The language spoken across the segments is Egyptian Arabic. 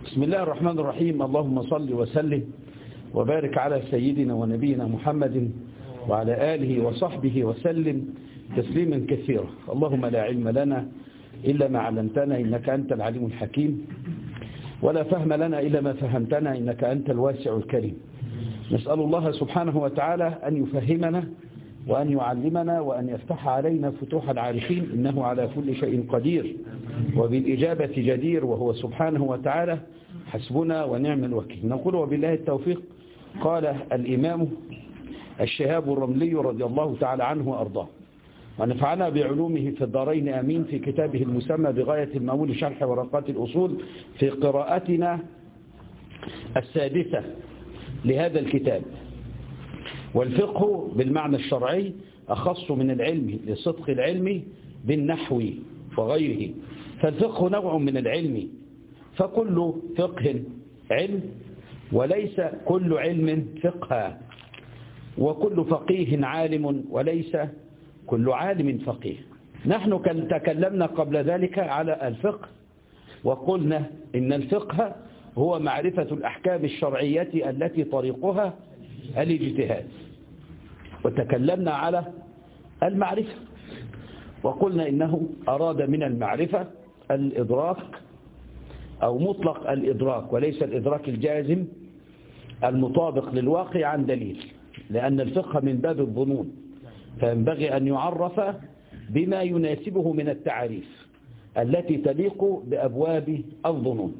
بسم الله الرحمن الرحيم اللهم صل وسلم وبارك على سيدنا ونبينا محمد وعلى آله وصحبه وسلم تسليما كثيرا اللهم لا علم لنا إلا ما علمتنا إنك أنت العليم الحكيم ولا فهم لنا إلا ما فهمتنا إنك أنت الواسع الكريم نسأل الله سبحانه وتعالى أن يفهمنا وأن يعلمنا وأن يفتح علينا فتوح العارفين إنه على كل شيء قدير وبالإجابة جدير وهو سبحانه وتعالى حسبنا ونعم الوكيل نقول وبالله التوفيق قال الإمام الشهاب الرملي رضي الله تعالى عنه وأرضاه ونفعنا بعلومه في الدارين أمين في كتابه المسمى بغاية المأمول شرح ورقات الأصول في قراءتنا السادسة لهذا الكتاب والفقه بالمعنى الشرعي أخص من العلم لصدق العلم بالنحو وغيره فالفقه نوع من العلم فكل فقه علم وليس كل علم فقها وكل فقيه عالم وليس كل عالم فقيه نحن تكلمنا قبل ذلك على الفقه وقلنا إن الفقه هو معرفة الأحكام الشرعية التي طريقها الاجتهاد وتكلمنا على المعرفة وقلنا إنه أراد من المعرفة الإدراك أو مطلق الإدراك وليس الإدراك الجازم المطابق للواقع عن دليل لأن الفقه من باب الظنون فينبغي أن يعرف بما يناسبه من التعريف التي تليق بأبواب الظنون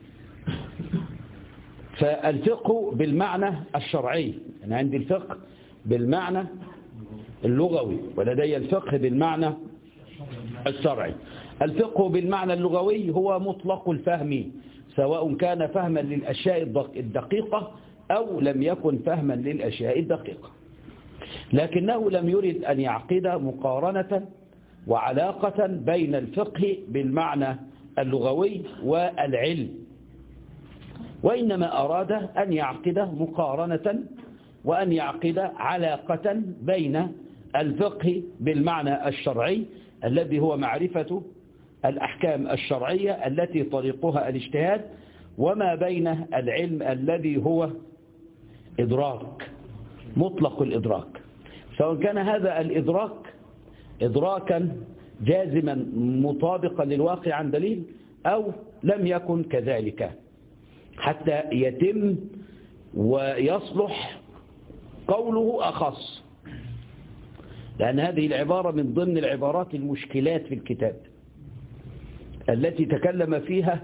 فالفقه بالمعنى الشرعي أنا عندي الفقه بالمعنى اللغوي ولدي الفقه بالمعنى الشرعي الفقه بالمعنى اللغوي هو مطلق الفهم سواء كان فهما للأشياء الدقيقة أو لم يكن فهما للأشياء الدقيقة لكنه لم يرد أن يعقد مقارنة وعلاقة بين الفقه بالمعنى اللغوي والعلم وإنما أراد أن يعقد مقارنة وأن يعقد علاقة بين الفقه بالمعنى الشرعي الذي هو معرفة الأحكام الشرعية التي طريقها الاجتهاد وما بين العلم الذي هو إدراك مطلق الإدراك سواء كان هذا الإدراك إدراكا جازما مطابقا للواقع عن دليل أو لم يكن كذلك حتى يتم ويصلح قوله أخص لأن هذه العبارة من ضمن العبارات المشكلات في الكتاب التي تكلم فيها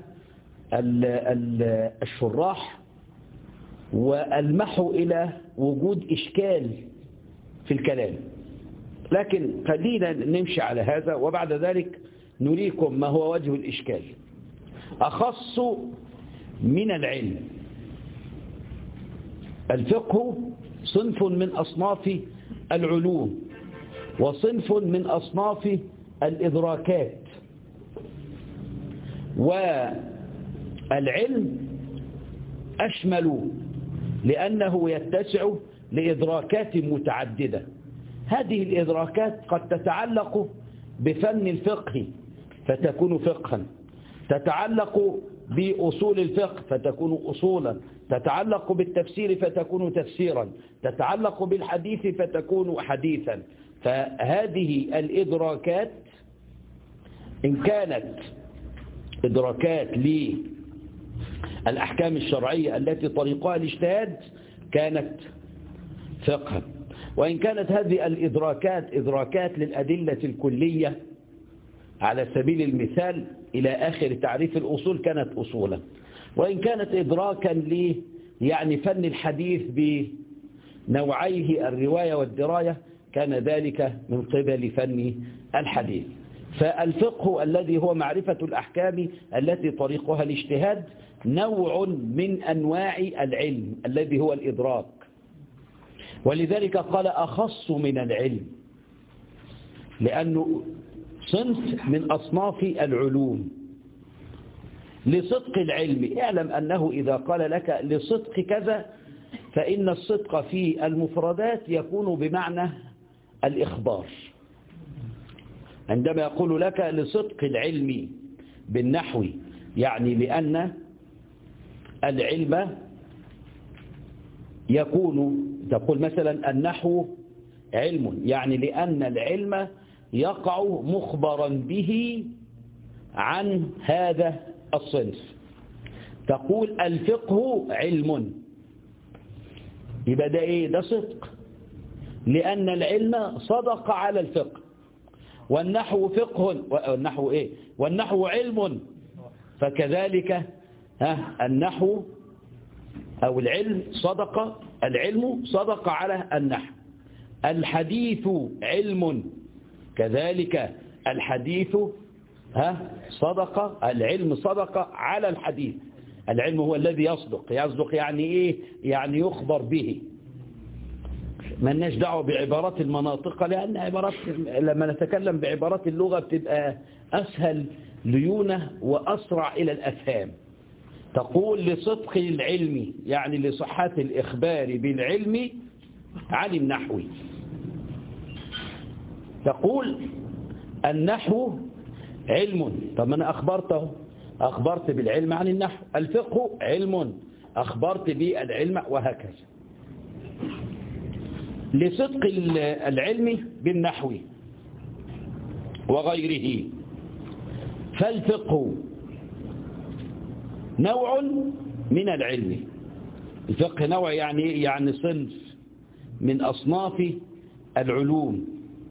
الشراح والمحوا إلى وجود إشكال في الكلام لكن خلينا نمشي على هذا وبعد ذلك نريكم ما هو وجه الإشكال أخص من العلم الفقه صنف من أصناف العلوم وصنف من أصناف الإدراكات والعلم أشمل لأنه يتسع لإدراكات متعددة هذه الإدراكات قد تتعلق بفن الفقه فتكون فقها تتعلق بأصول الفقه فتكون أصولا تتعلق بالتفسير فتكون تفسيرا تتعلق بالحديث فتكون حديثا فهذه الإدراكات إن كانت إدراكات للأحكام الشرعية التي طريقها الاجتهاد كانت فقها وإن كانت هذه الإدراكات إدراكات للأدلة الكلية على سبيل المثال إلى آخر تعريف الأصول كانت أصولا وإن كانت إدراكا ل يعني فن الحديث بنوعيه الرواية والدراية كان ذلك من قبل فن الحديث فالفقه الذي هو معرفة الأحكام التي طريقها الاجتهاد نوع من أنواع العلم الذي هو الإدراك ولذلك قال أخص من العلم لأنه صنف من أصناف العلوم لصدق العلم اعلم أنه إذا قال لك لصدق كذا فإن الصدق في المفردات يكون بمعنى الإخبار عندما يقول لك لصدق العلم بالنحو يعني لأن العلم يكون تقول مثلا النحو علم يعني لأن العلم يقع مخبرا به عن هذا الصنف تقول الفقه علم يبقى ده ايه ده صدق لأن العلم صدق على الفقه والنحو فقه والنحو ايه والنحو علم فكذلك ها النحو أو العلم صدق العلم صدق على النحو الحديث علم كذلك الحديث ها صدق العلم صدق على الحديث العلم هو الذي يصدق يصدق يعني ايه يعني يخبر به ما لناش دعوه بعبارات المناطق لان عبارات لما نتكلم بعبارات اللغه بتبقى اسهل ليونه واسرع الى الافهام تقول لصدق العلم يعني لصحة الإخبار بالعلم عن النحو تقول النحو علم طب أنا أخبرته أخبرت بالعلم عن النحو الفقه علم أخبرت بالعلم وهكذا لصدق العلم بالنحو وغيره فالفقه نوع من العلم الفقه نوع يعني يعني صنف من أصناف العلوم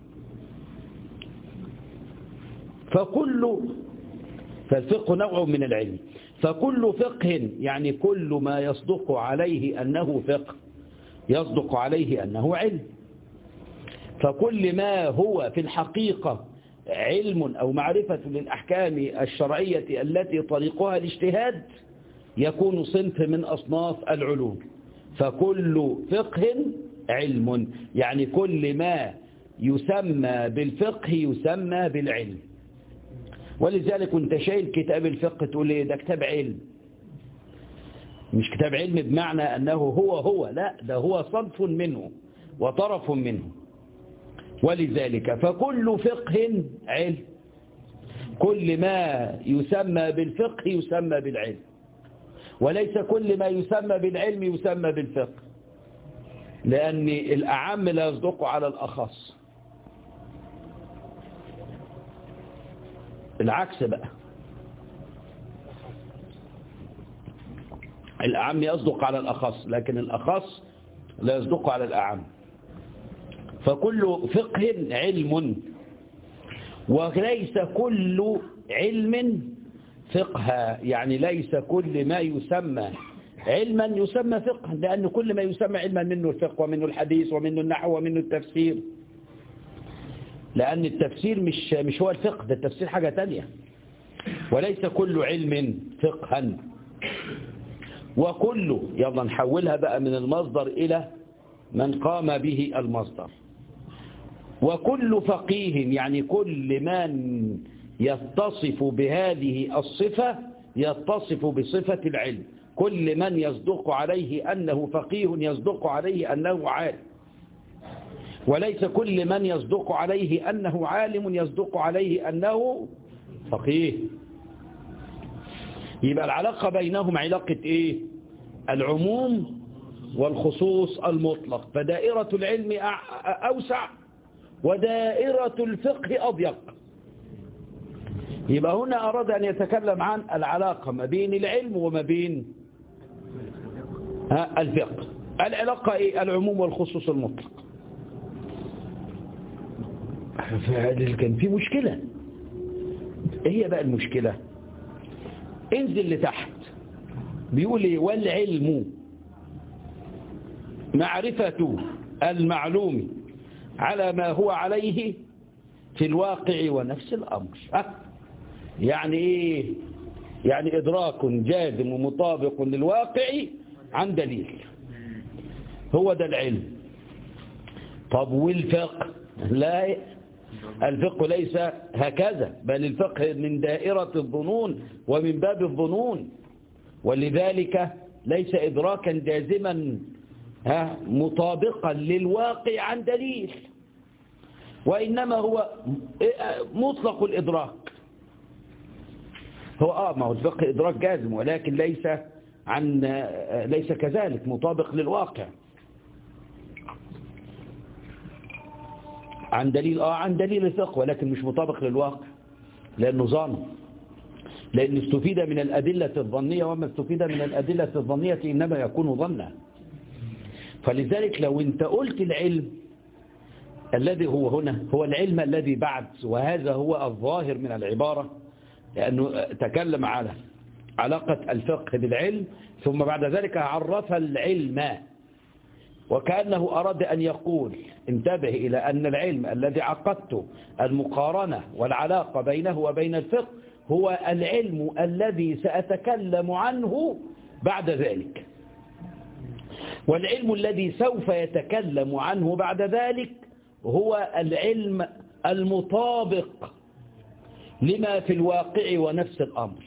فكل فالفقه نوع من العلم فكل فقه يعني كل ما يصدق عليه أنه فقه يصدق عليه أنه علم فكل ما هو في الحقيقة علم أو معرفة للأحكام الشرعية التي طريقها الاجتهاد يكون صنف من أصناف العلوم فكل فقه علم يعني كل ما يسمى بالفقه يسمى بالعلم ولذلك انت شايل كتاب الفقه تقول ايه ده كتاب علم مش كتاب علم بمعنى أنه هو هو لا ده هو صنف منه وطرف منه ولذلك فكل فقه علم كل ما يسمى بالفقه يسمى بالعلم وليس كل ما يسمى بالعلم يسمى بالفقه لأن الأعم لا يصدق على الأخص العكس بقى الأعم يصدق على الأخص لكن الأخص لا يصدق على الأعم فكل فقه علم وليس كل علم فقه يعني ليس كل ما يسمى علما يسمى فقه لأن كل ما يسمى علما منه الفقه ومنه الحديث ومنه النحو ومنه التفسير لأن التفسير مش مش هو الفقه ده التفسير حاجة تانية وليس كل علم فقها وكل يلا نحولها بقى من المصدر إلى من قام به المصدر وكل فقيه يعني كل من يتصف بهذه الصفة يتصف بصفة العلم كل من يصدق عليه أنه فقيه يصدق عليه أنه عالم وليس كل من يصدق عليه أنه عالم يصدق عليه أنه فقيه يبقى العلاقة بينهم علاقة إيه العموم والخصوص المطلق فدائرة العلم أوسع ودائرة الفقه أضيق يبقى هنا أراد أن يتكلم عن العلاقة ما بين العلم وما بين الفقه العلاقة إيه؟ العموم والخصوص المطلق كان في مشكلة ايه هي بقى المشكلة انزل لتحت بيقول ايه والعلم معرفة المعلوم على ما هو عليه في الواقع ونفس الأمر أه؟ يعني إيه يعني إدراك جازم ومطابق للواقع عن دليل هو ده العلم طب والفقه لا الفقه ليس هكذا بل الفقه من دائرة الظنون ومن باب الظنون ولذلك ليس إدراكا جازما ها مطابقا للواقع عن دليل وإنما هو مطلق الإدراك هو آه ما هو الفقه إدراك جازم ولكن ليس عن ليس كذلك مطابق للواقع عن دليل آه عن دليل الفقه ولكن مش مطابق للواقع لأنه ظن لأن استفيد من الأدلة الظنية وما استفيد من الأدلة الظنية إنما يكون ظنا فلذلك لو انت قلت العلم الذي هو هنا هو العلم الذي بعد وهذا هو الظاهر من العبارة لأنه تكلم على علاقة الفقه بالعلم ثم بعد ذلك عرف العلم وكأنه أراد أن يقول انتبه إلى أن العلم الذي عقدته المقارنة والعلاقة بينه وبين الفقه هو العلم الذي سأتكلم عنه بعد ذلك والعلم الذي سوف يتكلم عنه بعد ذلك هو العلم المطابق لما في الواقع ونفس الأمر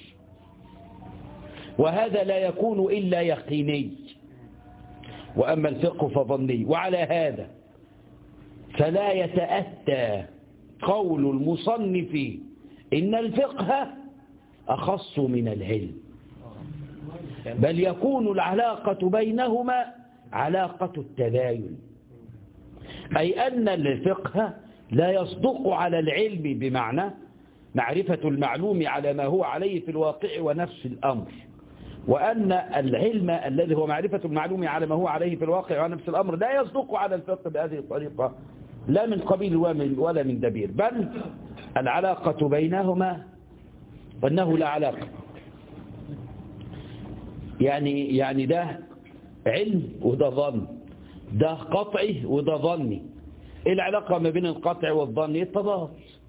وهذا لا يكون إلا يقيني وأما الفقه فظني وعلى هذا فلا يتأتى قول المصنف إن الفقه أخص من العلم بل يكون العلاقة بينهما علاقة التباين أي أن الفقه لا يصدق على العلم بمعنى معرفة المعلوم على ما هو عليه في الواقع ونفس الأمر وأن العلم الذي هو معرفة المعلوم على ما هو عليه في الواقع ونفس الأمر لا يصدق على الفقه بهذه الطريقة لا من قبيل ولا من دبير بل العلاقة بينهما وأنه لا علاقة يعني يعني ده علم وده ظن ده قطعي وده ظني ايه العلاقة ما بين القطع والظن التضاد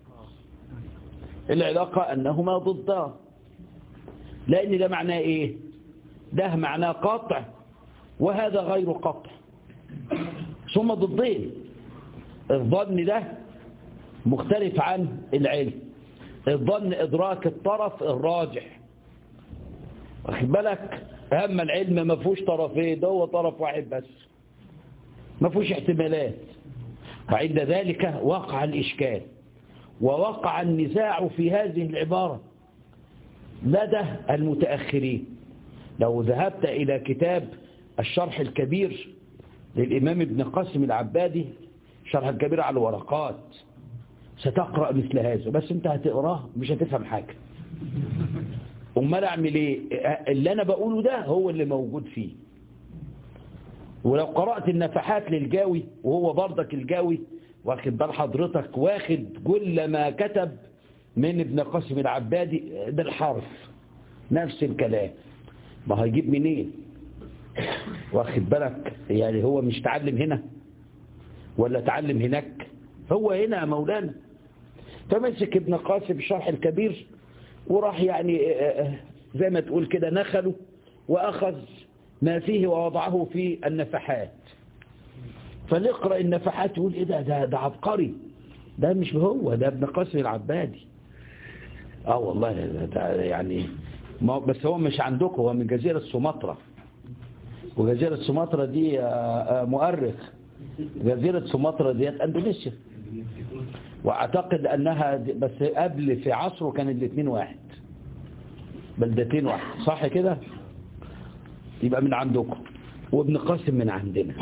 العلاقة أنهما ضدان لأن ده معناه إيه ده معناه قطع وهذا غير قطع ثم ضدين الظن ده مختلف عن العلم الظن إدراك الطرف الراجح واخد بالك أما العلم ما فيهوش طرفين ده هو طرف واحد بس ما فيهوش احتمالات وعند ذلك وقع الإشكال ووقع النزاع في هذه العبارة لدى المتأخرين لو ذهبت إلى كتاب الشرح الكبير للإمام ابن قاسم العبادي شرح الكبير على الورقات ستقرأ مثل هذا بس انت هتقراه مش هتفهم حاجة امال اعمل ايه اللي انا بقوله ده هو اللي موجود فيه ولو قرأت النفحات للجاوي وهو برضك الجاوي واخد بال حضرتك واخد كل ما كتب من ابن قاسم العبادي بالحرف نفس الكلام ما هيجيب منين واخد بالك يعني هو مش تعلم هنا ولا تعلم هناك هو هنا يا مولانا فمسك ابن قاسم الشرح الكبير وراح يعني زي ما تقول كده نخله وأخذ ما فيه ووضعه في النفحات فليقرأ النفحات يقول ايه ده ده, ده عبقري ده مش هو ده ابن قاسم العبادي اه والله ده يعني ما بس هو مش عندكم هو من جزيرة سومطرة وجزيرة سومطرة دي مؤرخ جزيرة سومطرة ديت اندونيسيا واعتقد انها بس قبل في عصره كان الاثنين واحد بلدتين واحد صح كده يبقى من عندكم وابن قاسم من عندنا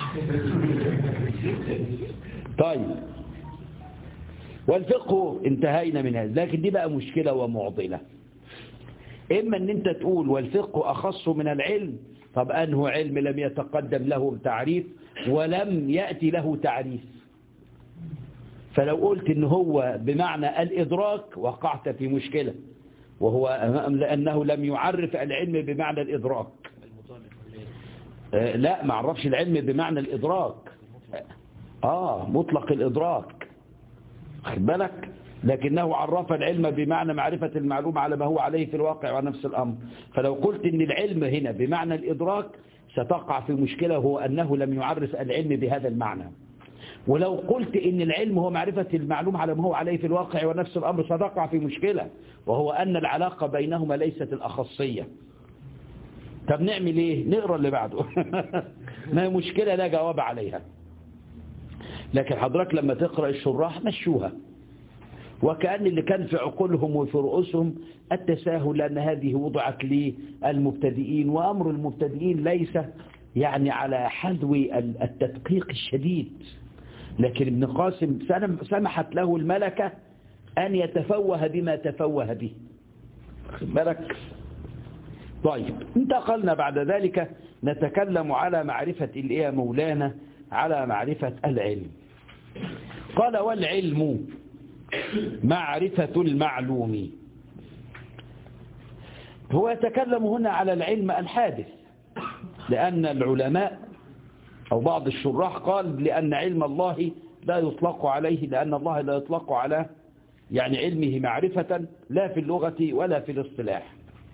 طيب والفقه انتهينا من هذا لكن دي بقى مشكلة ومعضلة إما أن أنت تقول والفقه أخص من العلم طب أنه علم لم يتقدم له تعريف ولم يأتي له تعريف فلو قلت ان هو بمعنى الإدراك وقعت في مشكلة وهو لأنه لم يعرف العلم بمعنى الإدراك لا ما عرفش العلم بمعنى الإدراك آه مطلق الإدراك خد بالك لكنه عرف العلم بمعنى معرفة المعلوم على ما هو عليه في الواقع ونفس الأمر فلو قلت ان العلم هنا بمعنى الإدراك ستقع في مشكلة هو أنه لم يعرف العلم بهذا المعنى ولو قلت ان العلم هو معرفة المعلوم على ما هو عليه في الواقع ونفس الأمر ستقع في مشكلة وهو أن العلاقة بينهما ليست الأخصية طب نعمل ايه نقرأ اللي بعده ما هي مشكلة لا جواب عليها لكن حضرتك لما تقرأ الشراح مشوها وكأن اللي كان في عقولهم وفي رؤوسهم التساهل لأن هذه وضعت للمبتدئين وأمر المبتدئين ليس يعني على حذو التدقيق الشديد لكن ابن قاسم سمحت له الملكة أن يتفوه بما تفوه به بالك طيب انتقلنا بعد ذلك نتكلم على معرفة الإيه مولانا على معرفة العلم قال والعلم معرفة المعلوم هو يتكلم هنا على العلم الحادث لأن العلماء أو بعض الشراح قال لأن علم الله لا يطلق عليه لأن الله لا يطلق على يعني علمه معرفة لا في اللغة ولا في الاصطلاح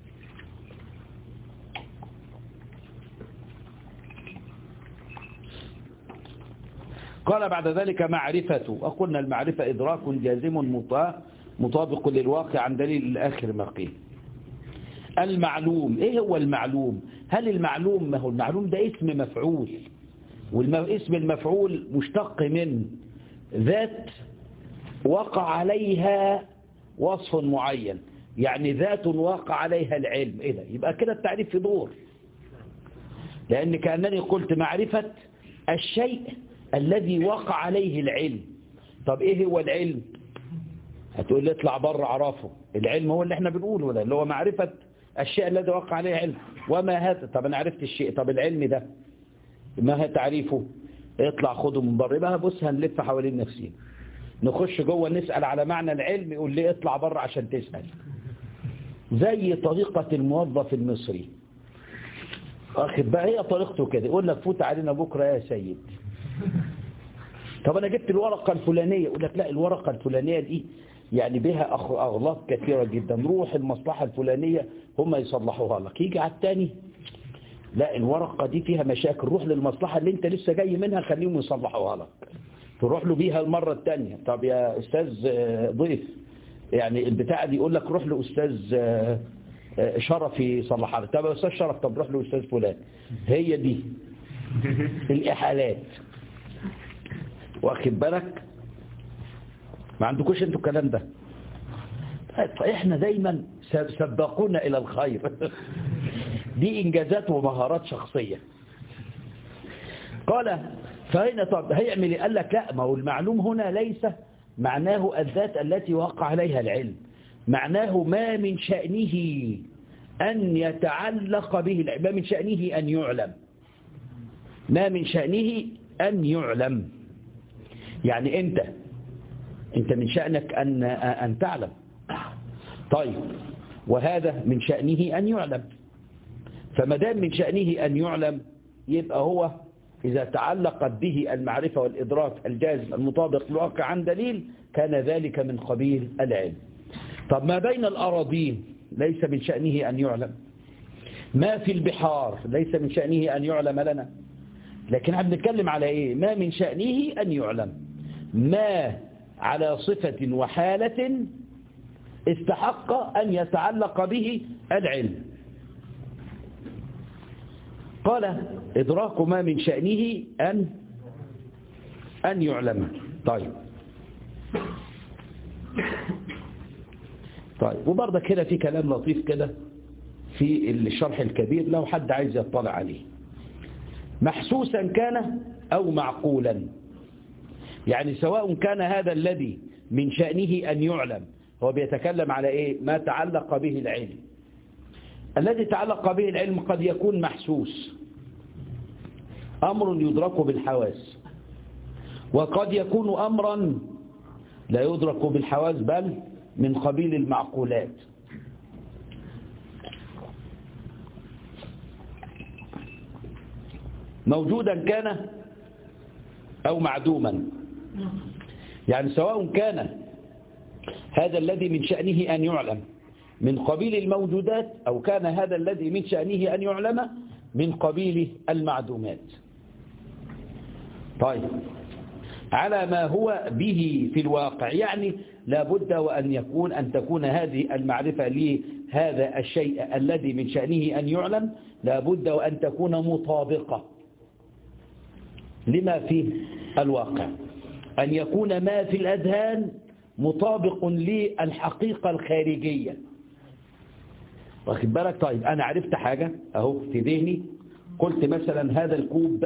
قال بعد ذلك معرفة وقلنا المعرفة إدراك جازم مطابق للواقع عن دليل الآخر ما قيل المعلوم إيه هو المعلوم هل المعلوم ما هو المعلوم ده اسم مفعول والاسم المفعول مشتق من ذات وقع عليها وصف معين يعني ذات وقع عليها العلم إيه ده يبقى كده التعريف في دور لأن كأنني قلت معرفة الشيء الذي وقع عليه العلم طب ايه هو العلم هتقول لي اطلع بره عرفه العلم هو اللي احنا بنقوله ده اللي هو معرفة الشيء الذي وقع عليه علم وما هذا طب انا عرفت الشيء طب العلم ده ما هي تعريفه اطلع خده من بره يبقى بص هنلف حوالين نفسينا نخش جوه نسأل على معنى العلم يقول لي اطلع بره عشان تسأل زي طريقة الموظف المصري واخد بقى هي طريقته كده يقول لك فوت علينا بكرة يا سيد طب انا جبت الورقة الفلانية يقول لك لا الورقة الفلانية دي يعني بها اغلاط كثيرة جدا روح المصلحة الفلانية هم يصلحوها لك يجي على الثاني لا الورقة دي فيها مشاكل روح للمصلحة اللي انت لسه جاي منها خليهم يصلحوها لك تروح له بيها المرة الثانية طب يا استاذ ضيف يعني البتاعة دي يقول لك روح لأستاذ شرف يصلحها لك طب يا استاذ شرف طب روح لأستاذ فلان هي دي الإحالات واخد بالك ما عندكوش انتوا الكلام ده احنا دايما سباقون الى الخير دي انجازات ومهارات شخصية قال فهنا طب هيعمل قال لك لا ما هو المعلوم هنا ليس معناه الذات التي وقع عليها العلم معناه ما من شأنه أن يتعلق به ما من شأنه أن يعلم ما من شأنه أن يعلم يعني أنت أنت من شأنك أن, أن تعلم طيب وهذا من شأنه أن يعلم فما دام من شأنه أن يعلم يبقى هو إذا تعلقت به المعرفة والإدراك الجازم المطابق للواقع عن دليل كان ذلك من قبيل العلم طب ما بين الأراضين ليس من شأنه أن يعلم ما في البحار ليس من شأنه أن يعلم لنا لكن عم نتكلم على إيه ما من شأنه أن يعلم ما على صفة وحالة استحق أن يتعلق به العلم قال إدراك ما من شأنه أن أن يعلم طيب طيب وبرضك هنا في كلام لطيف كده في الشرح الكبير لو حد عايز يطلع عليه محسوسا كان أو معقولا يعني سواء كان هذا الذي من شأنه أن يعلم هو بيتكلم على إيه ما تعلق به العلم الذي تعلق به العلم قد يكون محسوس أمر يدرك بالحواس وقد يكون أمرا لا يدرك بالحواس بل من قبيل المعقولات موجودا كان أو معدوما يعني سواء كان هذا الذي من شأنه أن يعلم من قبيل الموجودات أو كان هذا الذي من شأنه أن يعلم من قبيل المعدومات طيب على ما هو به في الواقع يعني لابد وأن يكون أن تكون هذه المعرفة لهذا الشيء الذي من شأنه أن يعلم لابد وأن تكون مطابقة لما في الواقع أن يكون ما في الأذهان مطابق للحقيقة الخارجية واخد بالك طيب أنا عرفت حاجة أهو في ذهني قلت مثلا هذا الكوب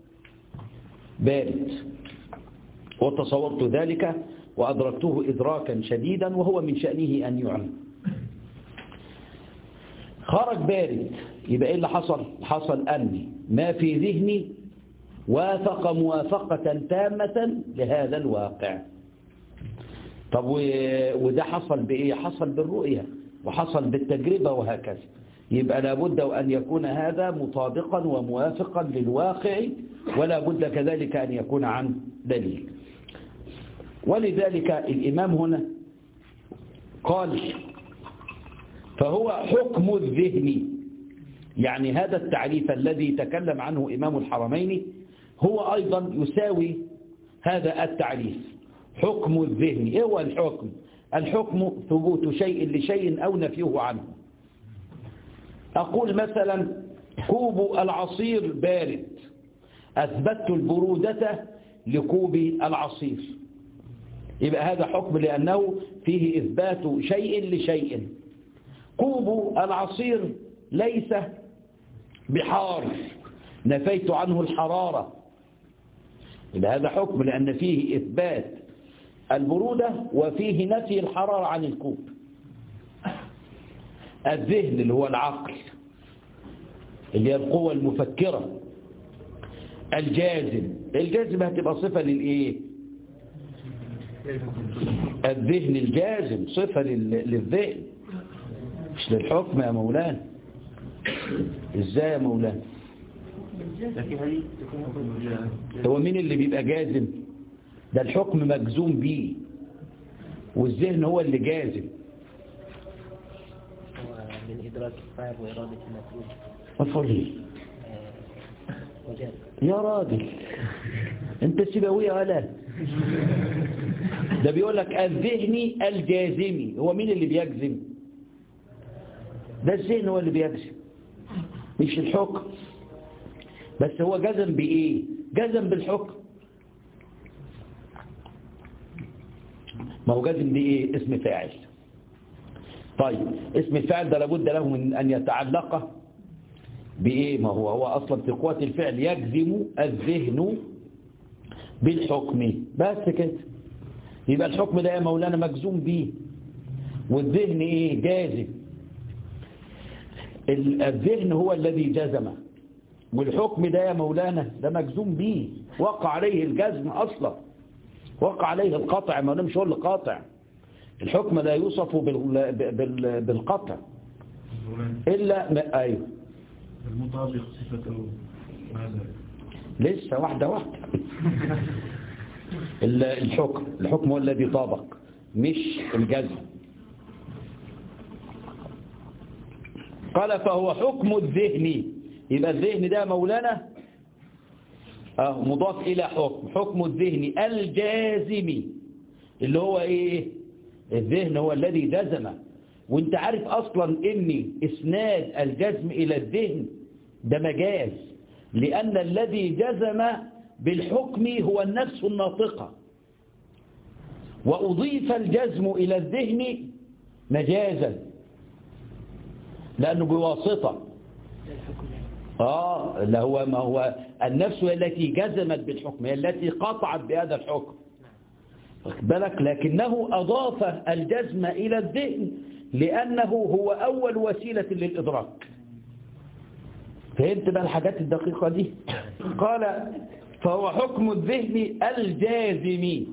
بارد وتصورت ذلك وأدركته إدراكا شديدا وهو من شأنه أن يعلم خرج بارد يبقى إيه اللي حصل حصل أني ما في ذهني وافق موافقة تامة لهذا الواقع طب وده حصل بإيه حصل بالرؤية وحصل بالتجربة وهكذا يبقى لابد أن يكون هذا مطابقا وموافقا للواقع ولا بد كذلك أن يكون عن دليل ولذلك الإمام هنا قال فهو حكم الذهن يعني هذا التعريف الذي تكلم عنه إمام الحرمين هو أيضا يساوي هذا التعريف حكم الذهن إيه هو الحكم الحكم ثبوت شيء لشيء أو نفيه عنه أقول مثلا كوب العصير بارد أثبتت البرودة لكوب العصير يبقى هذا حكم لأنه فيه إثبات شيء لشيء كوب العصير ليس بحار نفيت عنه الحرارة يبقى هذا حكم لأن فيه إثبات البرودة وفيه نفي الحرارة عن الكوب الذهن اللي هو العقل اللي هي القوة المفكرة الجازم الجازم هتبقى صفة للإيه الذهن الجازم صفة للذهن مش للحكم يا مولانا ازاي يا مولانا هو مين اللي بيبقى جازم ده الحكم مجزوم بيه والذهن هو اللي جازم من إدراك الفاعل وإرادة المفعول مفعول ايه وجاز يا راجل انت سيبويه ولا ده بيقول لك الذهني الجازمي هو مين اللي بيجزم ده الذهن هو اللي بيجزم مش الحكم بس هو جزم بإيه جزم بالحكم ما هو جزم بإيه اسم فاعل طيب اسم الفاعل ده لابد له من أن يتعلق بإيه ما هو هو أصلا في قوة الفعل يجزم الذهن بالحكم بس كده يبقى الحكم ده يا مولانا مجزوم به والذهن إيه جازم الذهن هو الذي جزم والحكم ده يا مولانا ده مجزوم به وقع عليه الجزم أصلا وقع عليه القطع ما مش هو اللي قاطع الحكم لا يوصف بال... بال... بالقطع إلا ما... أيوه المطابق صفته ماذا لسه واحدة واحدة الحكم الحكم هو الذي طابق مش الجزم قال فهو حكم الذهن يبقى الذهن ده مولانا اه مضاف إلى حكم حكم الذهن الجازم اللي هو ايه الذهن هو الذي جزم وانت عارف اصلا ان اسناد الجزم الى الذهن ده مجاز لان الذي جزم بالحكم هو النفس الناطقة واضيف الجزم الى الذهن مجازا لانه بواسطة اه اللي هو ما هو النفس هي التي جزمت بالحكم هي التي قطعت بهذا الحكم واخد بالك لكنه أضاف الجزم إلى الذهن لأنه هو أول وسيلة للإدراك فهمت بقى الحاجات الدقيقة دي قال فهو حكم الذهن الجازم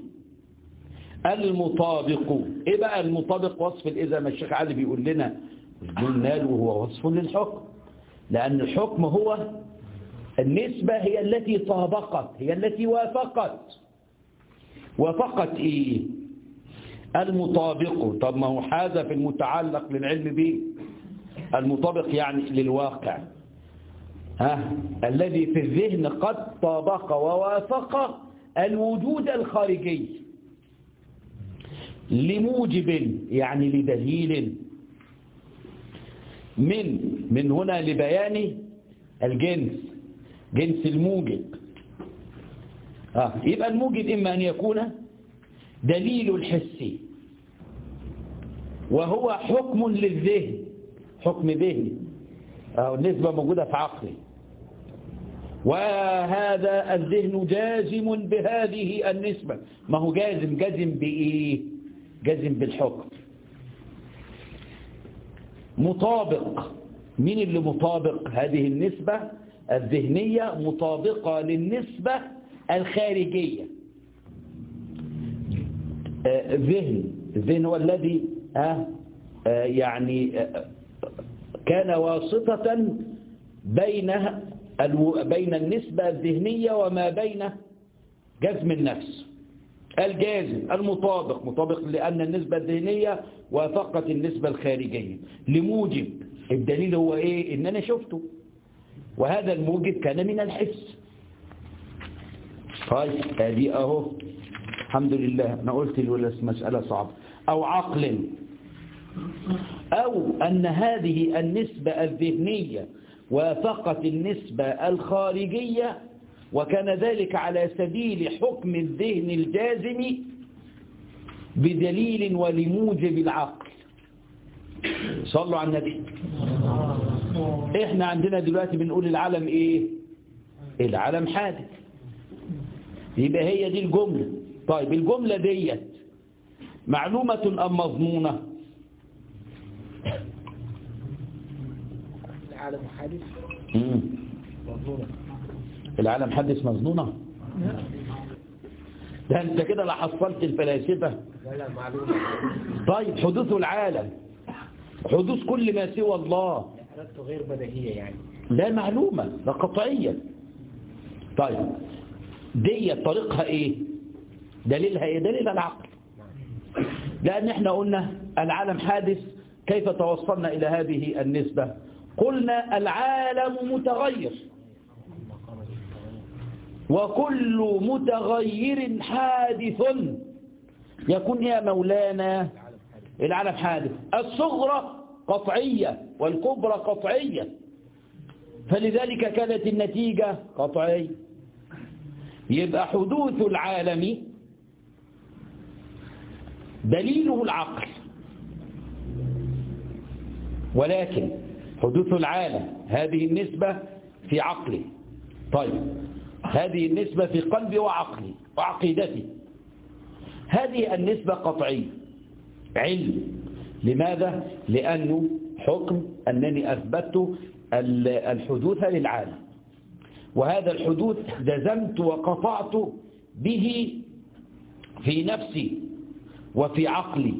المطابق ايه بقى المطابق وصف اذا ما الشيخ علي بيقول لنا قلنا له هو وصف للحكم لأن الحكم هو النسبة هي التي طابقت هي التي وافقت وافقت ايه المطابق طب ما هو حاذا في المتعلق للعلم به المطابق يعني للواقع ها الذي في الذهن قد طابق ووافق الوجود الخارجي لموجب يعني لدليل من من هنا لبيان الجنس جنس الموجب آه. يبقى الموجب إما أن يكون دليل الحسي وهو حكم للذهن حكم ذهني أو النسبة موجودة في عقلي وهذا الذهن جازم بهذه النسبة ما هو جازم جازم بإيه جازم بالحكم مطابق مين اللي مطابق هذه النسبة الذهنية مطابقة للنسبة الخارجية آه، ذهن الذهن هو الذي آه، آه، يعني آه، كان واسطة بين الو- بين النسبة الذهنية وما بين جزم النفس الجازم المطابق مطابق لأن النسبة الذهنية وافقت النسبة الخارجية لموجب الدليل هو إيه إن أنا شفته وهذا الموجب كان من الحس طيب ادي اهو الحمد لله انا قلت الولاس مسألة صعبة او عقل او ان هذه النسبة الذهنية وافقت النسبة الخارجية وكان ذلك على سبيل حكم الذهن الجازم بدليل ولموجب العقل صلوا على النبي احنا عندنا دلوقتي بنقول العالم ايه العالم حادث يبقى هي دي الجملة طيب الجملة ديت معلومة أم مضمونة العالم حادث مم. مضمونة العالم حادث مظنونة ده انت كده لا حصلت الفلاسفة لا لا معلومة طيب حدوث العالم حدوث كل ما سوى الله إرادته غير بديهية يعني لا معلومة لا قطعية طيب دي طريقها ايه دليلها ايه دليل العقل لان احنا قلنا العالم حادث كيف توصلنا الى هذه النسبة قلنا العالم متغير وكل متغير حادث يكون يا مولانا العالم حادث الصغرى قطعية والكبرى قطعية فلذلك كانت النتيجة قطعية يبقى حدوث العالم دليله العقل ولكن حدوث العالم هذه النسبة في عقلي طيب هذه النسبة في قلبي وعقلي وعقيدتي هذه النسبة قطعية علم لماذا؟ لأنه حكم أنني أثبت ال- الحدوث للعالم وهذا الحدوث جزمت وقطعت به في نفسي وفي عقلي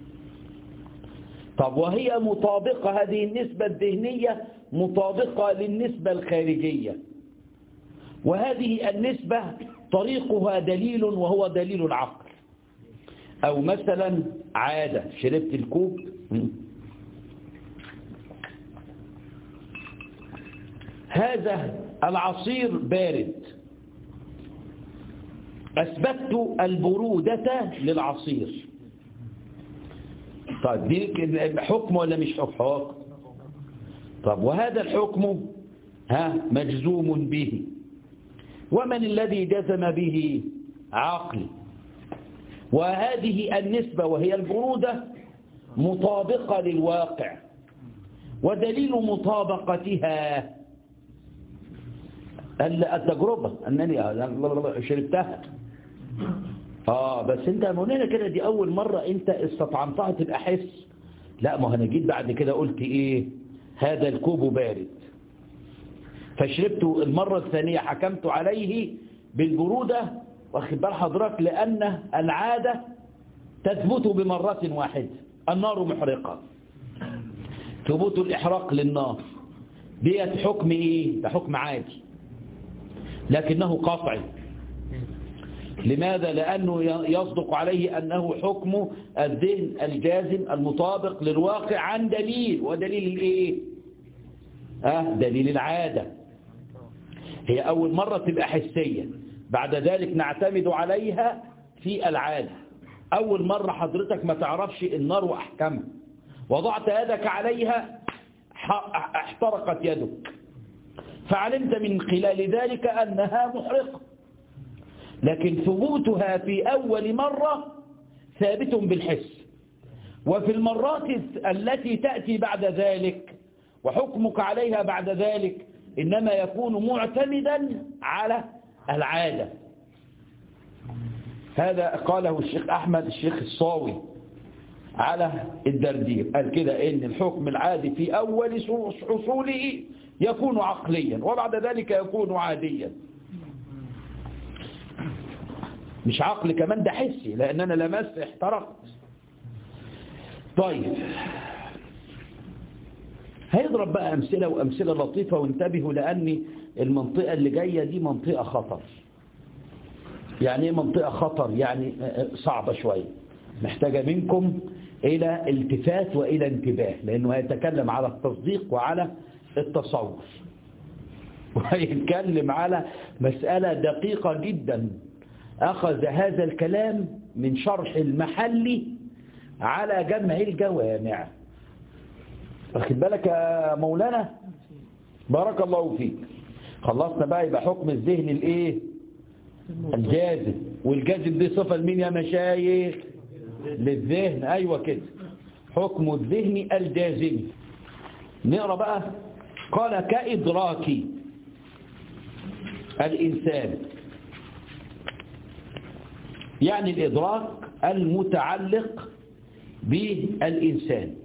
طب وهي مطابقة هذه النسبة الذهنية مطابقة للنسبة الخارجية وهذه النسبة طريقها دليل وهو دليل العقل أو مثلا عادة شربت الكوب هذا العصير بارد أثبتت البرودة للعصير طيب دي حكم ولا مش حكم حكم طب وهذا الحكم ها مجزوم به ومن الذي جزم به عقل وهذه النسبة وهي البرودة مطابقة للواقع ودليل مطابقتها التجربة أنني شربتها آه بس أنت مولانا كده دي أول مرة أنت استطعمتها تبقى حس لا ما أنا جيت بعد كده قلت إيه هذا الكوب بارد فشربت المرة الثانية حكمت عليه بالبرودة واخد بال حضرتك لأن العادة تثبت بمرة واحدة النار محرقة ثبوت الإحراق للنار ديت حكم إيه ده حكم عادي لكنه قطعي لماذا لأنه يصدق عليه أنه حكم الذهن الجازم المطابق للواقع عن دليل ودليل الإيه أه دليل العادة هي أول مرة تبقى حسية بعد ذلك نعتمد عليها في العادة أول مرة حضرتك ما تعرفش النار وأحكامها وضعت يدك عليها احترقت يدك فعلمت من خلال ذلك أنها محرقة لكن ثبوتها في أول مرة ثابت بالحس وفي المرات التي تأتي بعد ذلك وحكمك عليها بعد ذلك إنما يكون معتمدا على العادة هذا قاله الشيخ أحمد الشيخ الصاوي على الدردير قال كده إن الحكم العادي في أول حصوله يكون عقليا وبعد ذلك يكون عاديا مش عقل كمان ده حسي لأن أنا لمست احترقت طيب هيضرب بقى أمثلة وأمثلة لطيفة وانتبهوا لأن المنطقة اللي جاية دي منطقة خطر يعني ايه منطقة خطر يعني صعبة شوية محتاجة منكم إلى التفات وإلى انتباه لأنه هيتكلم على التصديق وعلى التصور وهيتكلم على مسألة دقيقة جدا أخذ هذا الكلام من شرح المحلي على جمع الجوامع واخد بالك يا مولانا بارك الله فيك خلصنا بقى يبقى حكم الذهن الايه الجاذب والجاذب دي صفة لمين يا مشايخ للذهن ايوه كده حكم الذهن الجاذب نقرا بقى قال كإدراك الإنسان يعني الإدراك المتعلق بالإنسان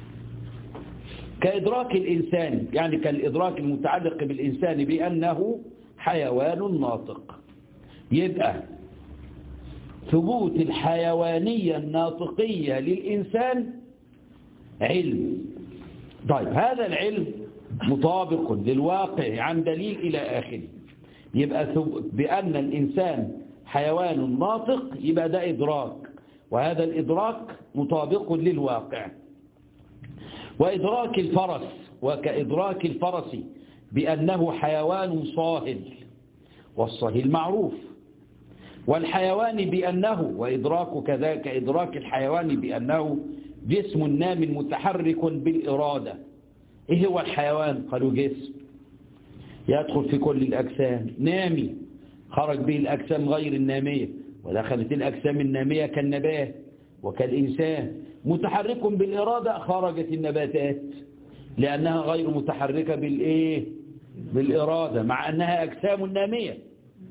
كإدراك الإنسان يعني كالإدراك المتعلق بالإنسان بأنه حيوان ناطق يبقى ثبوت الحيوانية الناطقية للإنسان علم طيب هذا العلم مطابق للواقع عن دليل إلى آخره يبقى بأن الإنسان حيوان ناطق يبقى ده إدراك وهذا الإدراك مطابق للواقع وإدراك الفرس وكإدراك الفرس بأنه حيوان صاهل والصهيل معروف والحيوان بأنه وإدراك كذلك إدراك الحيوان بأنه جسم نام متحرك بالإرادة إيه هو الحيوان قالوا جسم يدخل في كل الأجسام نامي خرج به الأجسام غير النامية ودخلت الأجسام النامية كالنبات وكالإنسان متحرك بالإرادة خرجت النباتات لأنها غير متحركة بالإيه بالإرادة مع أنها أجسام نامية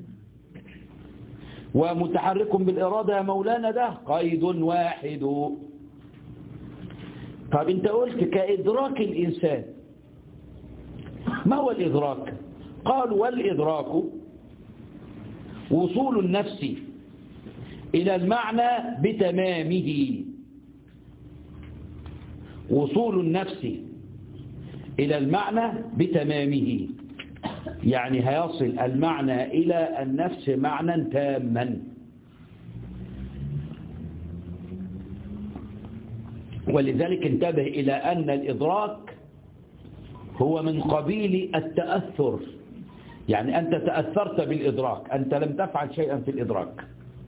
ومتحرك بالإرادة يا مولانا ده قيد واحد طب انت قلت كإدراك الإنسان ما هو الإدراك قالوا والإدراك وصول النفس إلى المعنى بتمامه وصول النفس إلى المعنى بتمامه يعني هيصل المعنى إلى النفس معنى تاما ولذلك انتبه إلى أن الإدراك هو من قبيل التأثر يعني أنت تأثرت بالإدراك أنت لم تفعل شيئا في الإدراك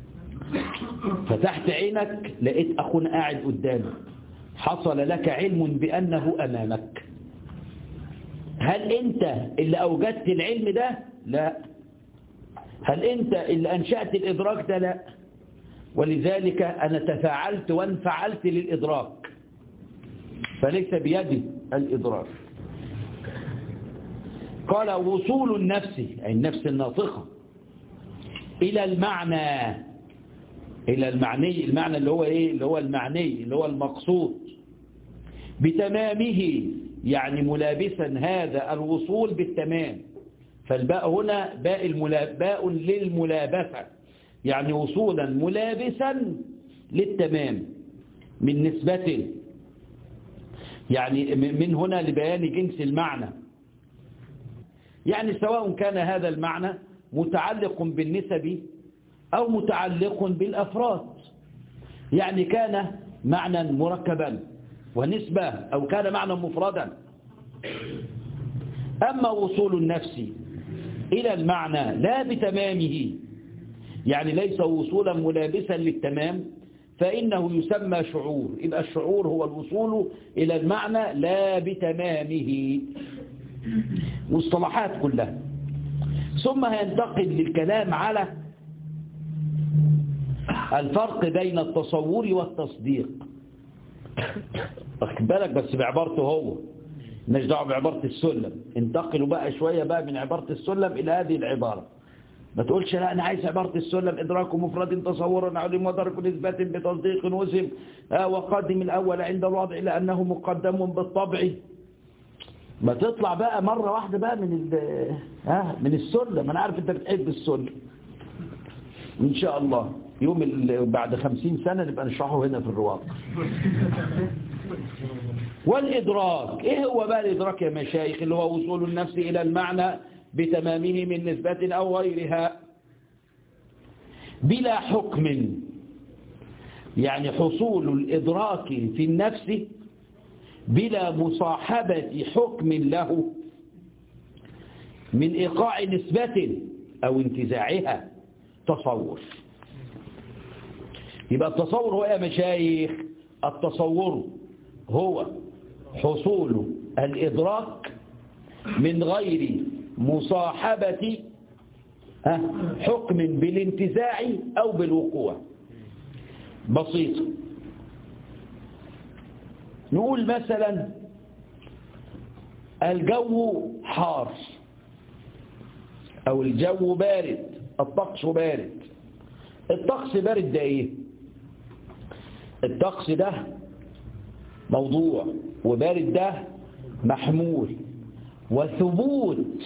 فتحت عينك لقيت أخونا قاعد قدامك حصل لك علم بأنه أمامك هل أنت اللي أوجدت العلم ده؟ لا هل أنت اللي أنشأت الإدراك ده؟ لا ولذلك أنا تفاعلت وانفعلت للإدراك فليس بيدي الإدراك قال وصول النفس أي النفس الناطقة إلى المعنى إلى المعني المعنى اللي هو إيه اللي هو المعني اللي هو المقصود بتمامه يعني ملابسا هذا الوصول بالتمام فالباء هنا باء الملاباء للملابسة يعني وصولا ملابسا للتمام من نسبة يعني من هنا لبيان جنس المعنى يعني سواء كان هذا المعنى متعلق بالنسب أو متعلق بالأفراد يعني كان معنى مركبا ونسبة أو كان معنى مفردا أما وصول النفس إلى المعنى لا بتمامه يعني ليس وصولا ملابسا للتمام فإنه يسمى شعور يبقى الشعور هو الوصول إلى المعنى لا بتمامه مصطلحات كلها ثم ينتقل للكلام على الفرق بين التصور والتصديق واخد بالك بس بعبارته هو مش دعوه بعبارة السلم انتقلوا بقى شوية بقى من عبارة السلم إلى هذه العبارة ما تقولش لا أنا عايز عبارة السلم إدراك مفرد تصور علم ودرك نسبة بتصديق وسم آه وقدم الأول عند الوضع لأنه مقدم بالطبع ما تطلع بقى مرة واحدة بقى من ال آه من السلم أنا عارف أنت بتحب السلم إن شاء الله يوم ال- بعد خمسين سنة نبقى نشرحه هنا في الرواق والإدراك إيه هو بقى الإدراك يا مشايخ اللي هو وصول النفس إلى المعنى بتمامه من نسبة أو غيرها بلا حكم يعني حصول الإدراك في النفس بلا مصاحبة حكم له من إيقاع نسبة أو انتزاعها تصور يبقى التصور هو يا مشايخ التصور هو حصول الإدراك من غير مصاحبة ها، حكم بالانتزاع أو بالوقوع بسيط نقول مثلا الجو حار أو الجو بارد الطقس بارد الطقس بارد ده ايه الطقس ده موضوع وبارد ده محمول وثبوت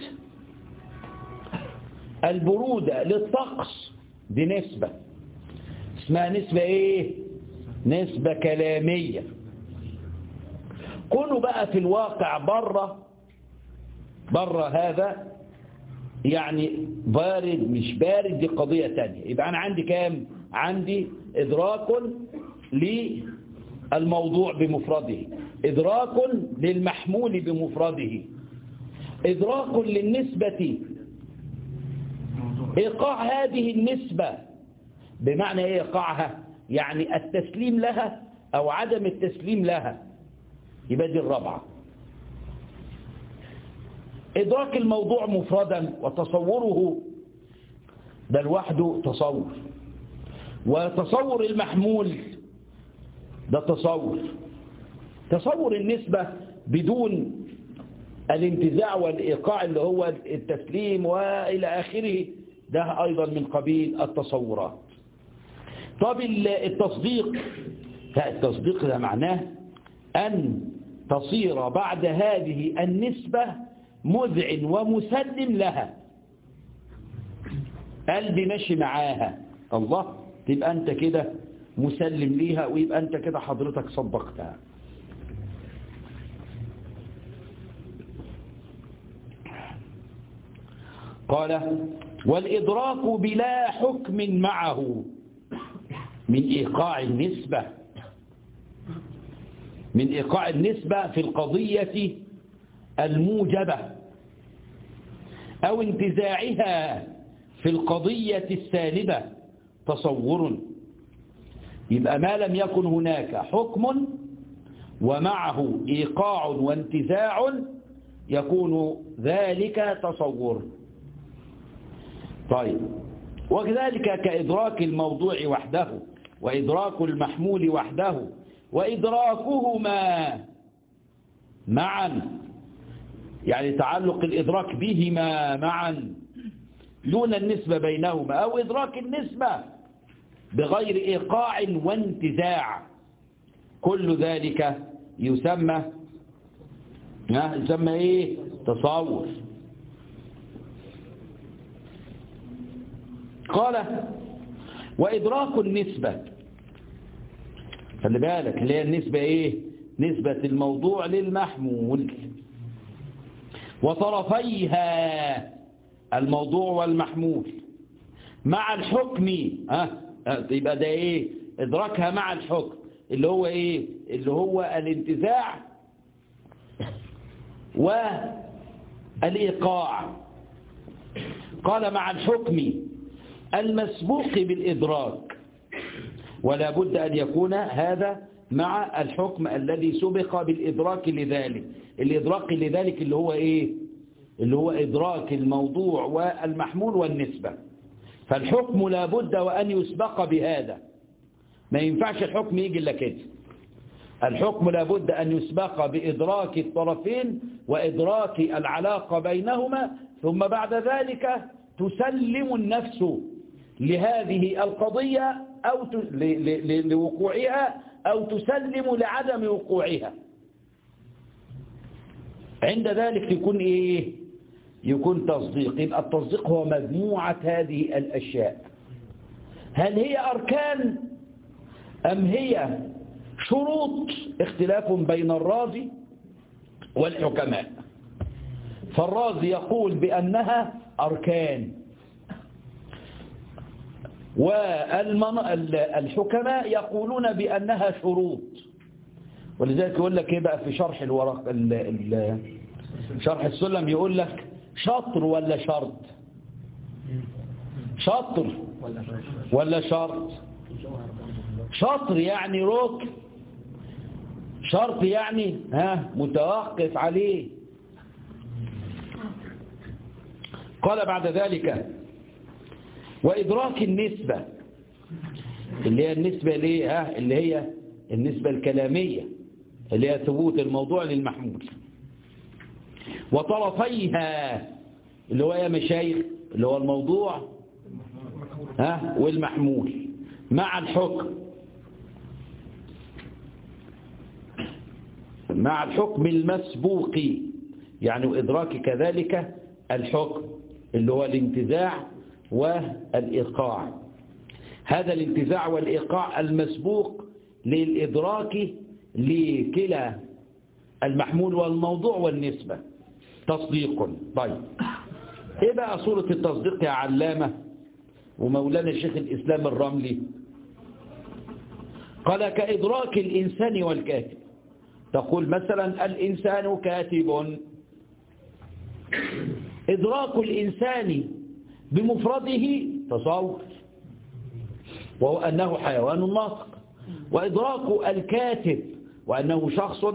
البرودة للطقس دي نسبة اسمها نسبة ايه نسبة كلامية كونوا بقى في الواقع بره بره هذا يعني بارد مش بارد دي قضية تانية يبقى أنا عندي كام عندي إدراك للموضوع بمفرده إدراك للمحمول بمفرده إدراك للنسبة إيقاع هذه النسبة بمعنى إيه إيقاعها يعني التسليم لها أو عدم التسليم لها يبقى دي الرابعة إدراك الموضوع مفردا وتصوره ده لوحده تصور وتصور المحمول ده تصور تصور النسبة بدون الانتزاع والإيقاع اللي هو التسليم وإلى آخره ده أيضا من قبيل التصورات طب التصديق لا التصديق ده معناه أن تصير بعد هذه النسبة مذعن ومسلم لها قلبي ماشي معاها الله تبقى أنت كده مسلم ليها ويبقى أنت كده حضرتك صدقتها قال والإدراك بلا حكم معه من إيقاع النسبة من إيقاع النسبة في القضية الموجبة أو انتزاعها في القضية السالبة تصور يبقى ما لم يكن هناك حكم ومعه إيقاع وانتزاع يكون ذلك تصور طيب وكذلك كإدراك الموضوع وحده وإدراك المحمول وحده وإدراكهما معا يعني تعلق الإدراك بهما معا دون النسبة بينهما أو إدراك النسبة بغير إيقاع وانتزاع كل ذلك يسمى يسمى إيه تصور قال وإدراك النسبة خلي بالك اللي هي النسبة إيه نسبة الموضوع للمحمول وطرفيها الموضوع والمحمول مع الحكم ها أه؟ يبقى ده ايه ادراكها مع الحكم اللي هو ايه اللي هو الانتزاع والايقاع قال مع الحكم المسبوق بالادراك ولا بد ان يكون هذا مع الحكم الذي سبق بالادراك لذلك الادراك لذلك اللي هو ايه اللي هو إدراك الموضوع والمحمول والنسبة فالحكم لا بد وأن يسبق بهذا ما ينفعش الحكم يجي إلا كده الحكم لابد أن يسبق بإدراك الطرفين وإدراك العلاقة بينهما ثم بعد ذلك تسلم النفس لهذه القضية أو ت... ل... ل... لوقوعها أو تسلم لعدم وقوعها عند ذلك يكون إيه يكون تصديق يبقى التصديق هو مجموعة هذه الأشياء هل هي أركان أم هي شروط اختلاف بين الرازي والحكماء فالرازي يقول بأنها أركان والحكماء يقولون بأنها شروط ولذلك يقول لك ايه بقى في شرح الورق ال ال شرح السلم يقول لك شطر ولا شرط شطر ولا شرط شطر يعني ركن شرط يعني ها متوقف عليه قال بعد ذلك وإدراك النسبة اللي هي النسبة ليه ها اللي هي النسبة الكلامية اللي هي ثبوت الموضوع للمحمول وطرفيها اللي هو يا مشايخ اللي هو الموضوع ها والمحمول مع الحكم مع الحكم المسبوق يعني وإدراك كذلك الحكم اللي هو الانتزاع والإيقاع هذا الانتزاع والإيقاع المسبوق للإدراك لكلا المحمول والموضوع والنسبة تصديق طيب ايه بقى صورة التصديق يا علامة ومولانا الشيخ الإسلام الرملي قال كإدراك الإنسان والكاتب تقول مثلا الإنسان كاتب إدراك الإنسان بمفرده تصور وهو أنه حيوان ناطق وإدراك الكاتب وأنه شخص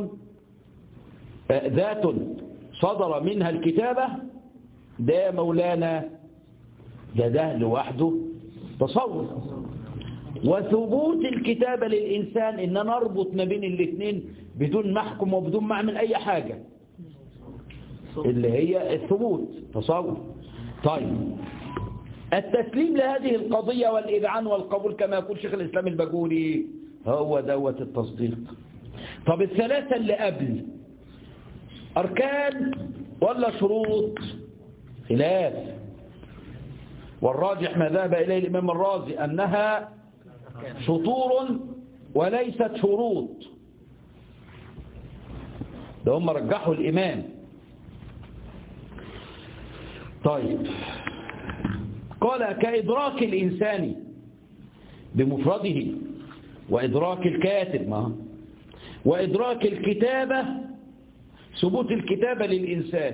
ذات صدر منها الكتابة ده مولانا ده ده لوحده تصور وثبوت الكتابة للإنسان إن نربط ما بين الاثنين بدون محكم وبدون معمل أي حاجة اللي هي الثبوت تصور طيب التسليم لهذه القضية والإذعان والقبول كما يقول شيخ الإسلام البجوري هو دوت التصديق طب الثلاثة اللي قبل أركان ولا شروط خلاف والراجح ما ذهب إليه الإمام الرازي أنها شطور وليست شروط ده هم رجحوا الإمام طيب قال كإدراك الإنسان بمفرده وإدراك الكاتب ما وإدراك الكتابة ثبوت الكتابة للإنسان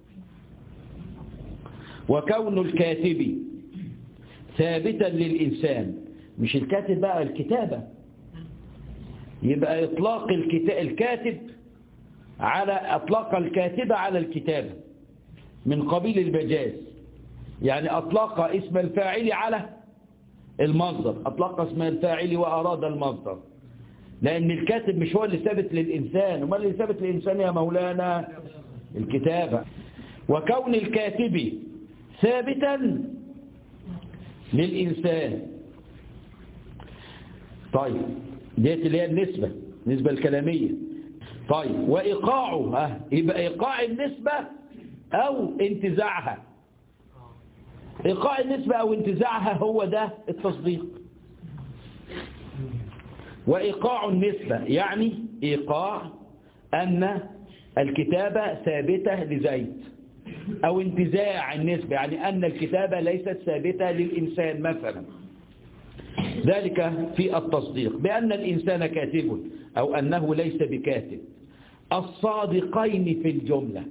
وكون الكاتب ثابتا للإنسان مش الكاتب بقى الكتابة يبقى إطلاق الكاتب على أطلق الكاتبة على الكتابة من قبيل المجاز يعني أطلق اسم الفاعل على المصدر أطلق اسم الفاعل وأراد المصدر لأن الكاتب مش هو اللي ثابت للإنسان وما اللي ثابت للإنسان يا مولانا الكتابة وكون الكاتب ثابتا للإنسان طيب ديت اللي هي النسبة النسبة الكلامية طيب وإيقاعه اه يبقى إيقاع النسبة أو انتزاعها إيقاع النسبة أو انتزاعها هو ده التصديق وإيقاع النسبة يعني إيقاع أن الكتابة ثابتة لزيد أو انتزاع النسبة يعني أن الكتابة ليست ثابتة للإنسان مثلا ذلك في التصديق بأن الإنسان كاتب أو أنه ليس بكاتب الصادقين في الجملة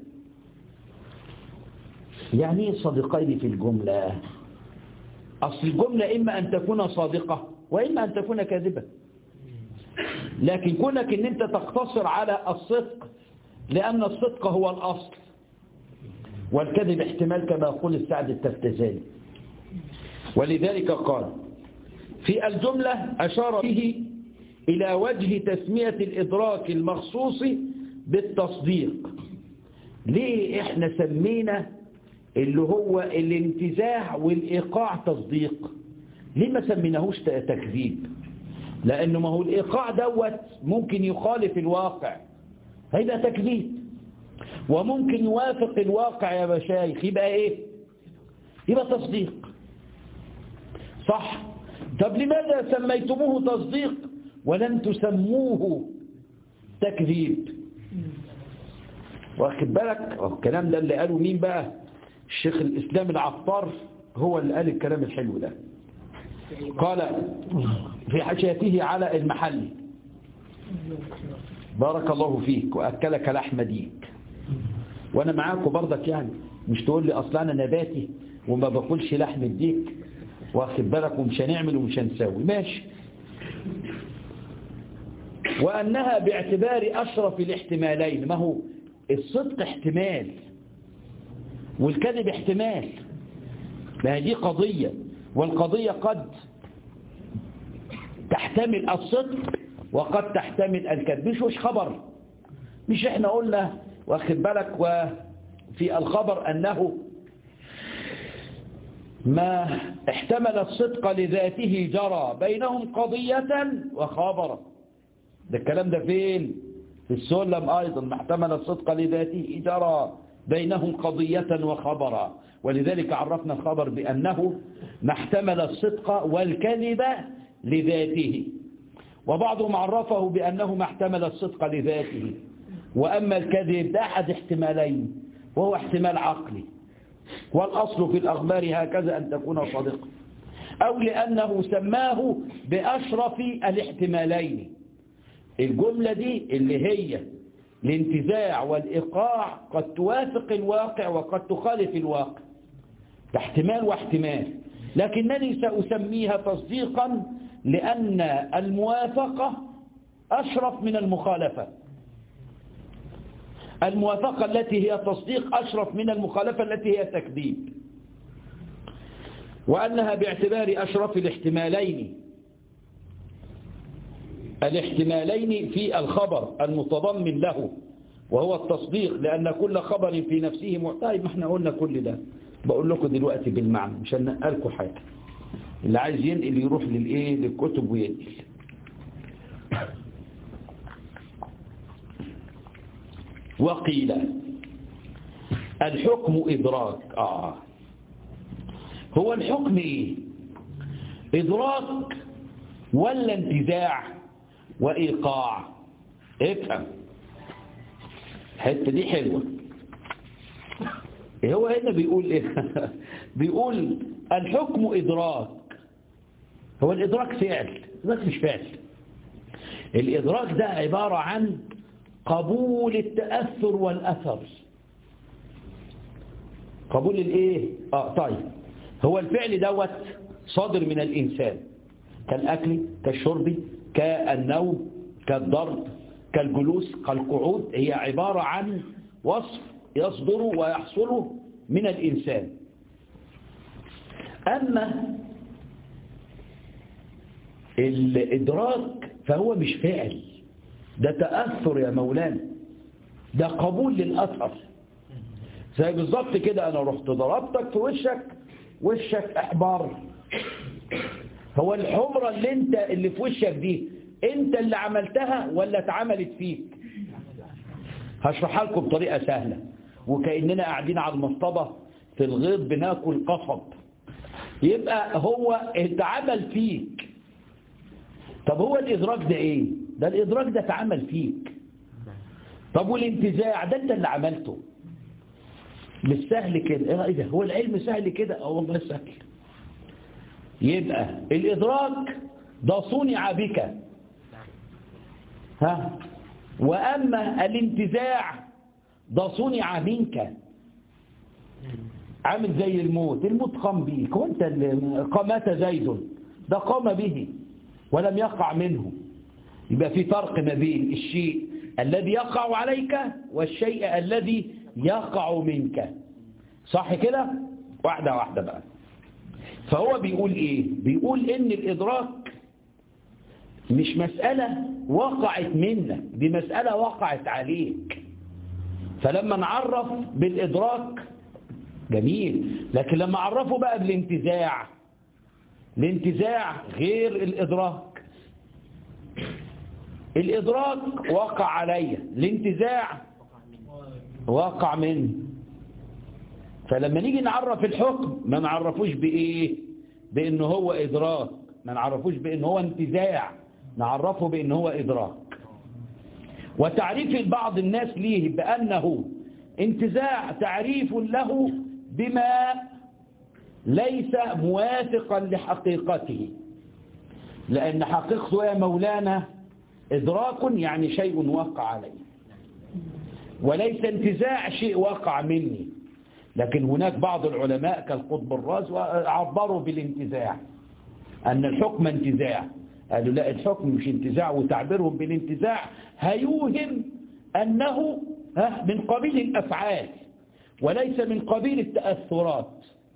يعني ايه صادقين في الجملة أصل الجملة إما أن تكون صادقة وإما أن تكون كاذبة لكن كونك أن أنت تقتصر على الصدق لأن الصدق هو الأصل والكذب احتمال كما يقول السعد التفتزاني ولذلك قال في الجملة أشار به إلى وجه تسمية الإدراك المخصوص بالتصديق ليه إحنا سمينا اللي هو الانتزاع والإيقاع تصديق ليه ما سميناهوش تكذيب لأنه ما هو الإيقاع دوت ممكن يخالف الواقع هيبقى تكذيب وممكن يوافق الواقع يا مشايخ يبقى ايه يبقى تصديق صح طب لماذا سميتموه تصديق ولم تسموه تكذيب واخد بالك الكلام ده اللي قاله مين بقى الشيخ الإسلام العطار هو اللي قال الكلام الحلو ده قال في حاشيته على المحلي بارك الله فيك وأكلك لحم ديك وأنا معاكم برضك يعني مش تقول لي أصلا أنا نباتي وما باكلش لحم الديك واخد بالك ومش هنعمل ومش هنساوي ماشي وأنها باعتبار أشرف الاحتمالين ما هو الصدق احتمال والكذب احتمال ما دي قضية والقضية قد تحتمل الصدق وقد تحتمل الكذب مش وش خبر مش احنا قلنا واخد بالك وفي الخبر أنه ما احتمل الصدق لذاته جرى بينهم قضية وخبرا ده الكلام ده فين في السلم أيضا ما احتمل الصدق لذاته جرى بينهم قضية وخبرا ولذلك عرفنا الخبر بأنه ما احتمل الصدق والكذب لذاته وبعضهم عرفه بأنه ما احتمل الصدق لذاته وأما الكذب ده أحد احتمالين وهو احتمال عقلي والأصل في الأخبار هكذا أن تكون صادقا أو لأنه سماه بأشرف الاحتمالين الجملة دي اللي هي الانتزاع والإيقاع قد توافق الواقع وقد تخالف الواقع ده احتمال واحتمال لكنني سأسميها تصديقا لأن الموافقة أشرف من المخالفة الموافقة التي هي تصديق أشرف من المخالفة التي هي تكذيب وأنها باعتبار أشرف الاحتمالين الاحتمالين في الخبر المتضمن له وهو التصديق لأن كل خبر في نفسه معتاي ما احنا قلنا كل ده بقول لكم دلوقتي بالمعنى مش هنقلكم حاجة اللي عايز ينقل يروح للايه للكتب وينقل وقيل الحكم إدراك آه هو الحكم إيه إدراك ولا انتزاع وإيقاع افهم الحته دي حلوة هو هنا بيقول إيه بيقول الحكم إدراك هو الإدراك فعل الإدراك مش فعل الإدراك ده عبارة عن قبول التأثر والأثر قبول الإيه آه طيب هو الفعل دوت صادر من الإنسان كالأكل كالشرب كالنوم كالضرب كالجلوس كالقعود هي عبارة عن وصف يصدر ويحصل من الإنسان أما الإدراك فهو مش فعل ده تأثر يا مولانا ده قبول للأثر زي بالظبط كده أنا رحت ضربتك في وشك وشك إحبار هو الحمرة اللي انت اللي في وشك دي انت اللي عملتها ولا اتعملت فيك هشرحها لكم بطريقة سهلة وكأننا قاعدين على المصطبة في الغيط بناكل قصب يبقى هو اتعمل فيك طب هو الإدراك ده ايه ده الإدراك ده اتعمل فيك طب والانتزاع ده انت اللي عملته مش سهل كده ايه ده هو العلم سهل كده اه والله سهل يبقى الإدراك ده صنع بك ها وأما الانتزاع ده صنع منك عامل زي الموت الموت قام بيك وانت اللي قامت زيد ده قام به ولم يقع منه يبقى في فرق ما بين الشيء الذي يقع عليك والشيء الذي يقع منك صح كده واحدة واحدة بقى فهو بيقول ايه بيقول ان الادراك مش مسألة وقعت منك دي مسألة وقعت عليك فلما نعرف بالإدراك جميل لكن لما عرفه بقى بالانتزاع الانتزاع غير الإدراك الإدراك وقع علي الانتزاع وقع مني فلما نيجي نعرف الحكم ما نعرفوش بإيه بأنه هو إدراك ما نعرفوش بأنه هو انتزاع نعرفه بأنه هو إدراك وتعريف بعض الناس ليه بأنه انتزاع تعريف له بما ليس موافقا لحقيقته لأن حقيقته يا مولانا إدراك يعني شيء وقع علي وليس انتزاع شيء وقع مني لكن هناك بعض العلماء كالقطب الراز عبروا بالانتزاع أن الحكم انتزاع قالوا لا الحكم مش انتزاع وتعبيرهم بالانتزاع هيوهم أنه من قبيل الأفعال وليس من قبيل التأثرات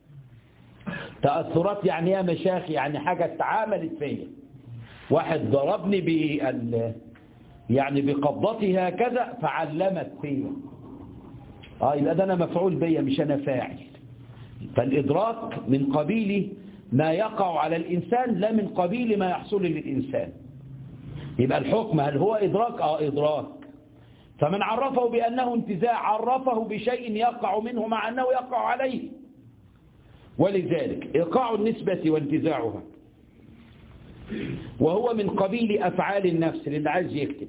تأثرات يعني يا مشايخ يعني حاجة اتعاملت فيا واحد ضربني بال يعني بقبضتي هكذا فعلمت فيا اه يبقى ده انا مفعول بيا مش انا فاعل فالادراك من قبيل ما يقع على الانسان لا من قبيل ما يحصل للانسان يبقى الحكم هل هو ادراك اه ادراك فمن عرفه بانه انتزاع عرفه بشيء يقع منه مع انه يقع عليه ولذلك ايقاع النسبة وانتزاعها وهو من قبيل أفعال النفس اللي عايز يكتب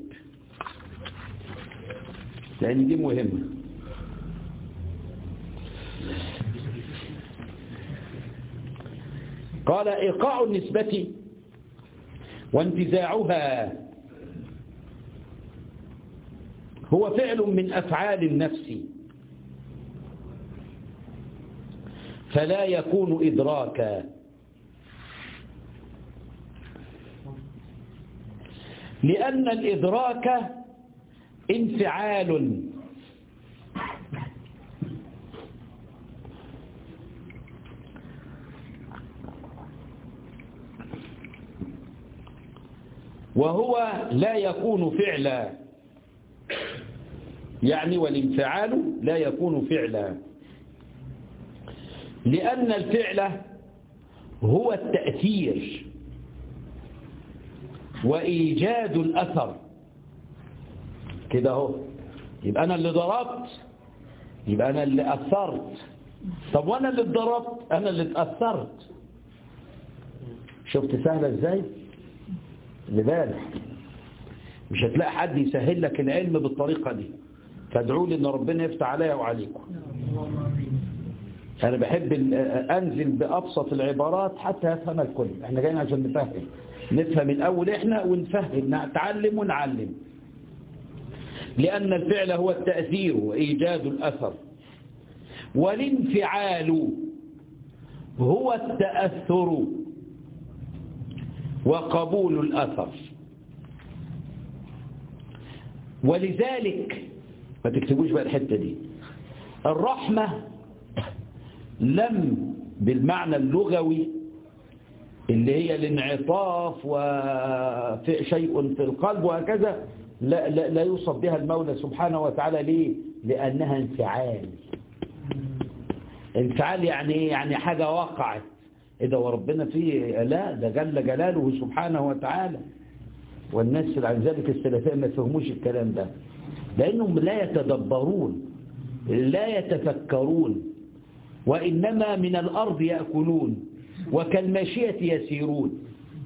لأن دي مهمة قال إيقاع النسبة وانتزاعها هو فعل من أفعال النفس فلا يكون إدراكا لأن الإدراك انفعال وهو لا يكون فعلا يعني والانفعال لا يكون فعلا لأن الفعل هو التأثير وإيجاد الأثر كده اهو يبقى أنا اللي ضربت يبقى أنا اللي أثرت طب وأنا اللي اتضربت أنا اللي اتأثرت شفت سهلة إزاي لذلك مش هتلاقي حد يسهل لك العلم بالطريقة دي فادعوا لي ان ربنا يفتح عليا وعليكم انا بحب انزل بابسط العبارات حتى يفهم الكل احنا جايين عشان نفهم نفهم الاول احنا ونفهم نتعلم ونعلم لان الفعل هو التاثير وايجاد الاثر والانفعال هو التاثر وقبول الاثر ولذلك ما تكتبوش بقى الحته دي الرحمه لم بالمعنى اللغوي اللي هي الانعطاف وشيء في القلب وهكذا لا, لا, لا يوصف بها المولى سبحانه وتعالى ليه لأنها انفعال انفعال يعني يعني حاجة وقعت إذا وربنا فيه لا ده جل جلاله سبحانه وتعالى والناس عن ذلك السلفاء ما فهموش الكلام ده لأنهم لا يتدبرون لا يتفكرون وإنما من الأرض يأكلون وكالماشية يسيرون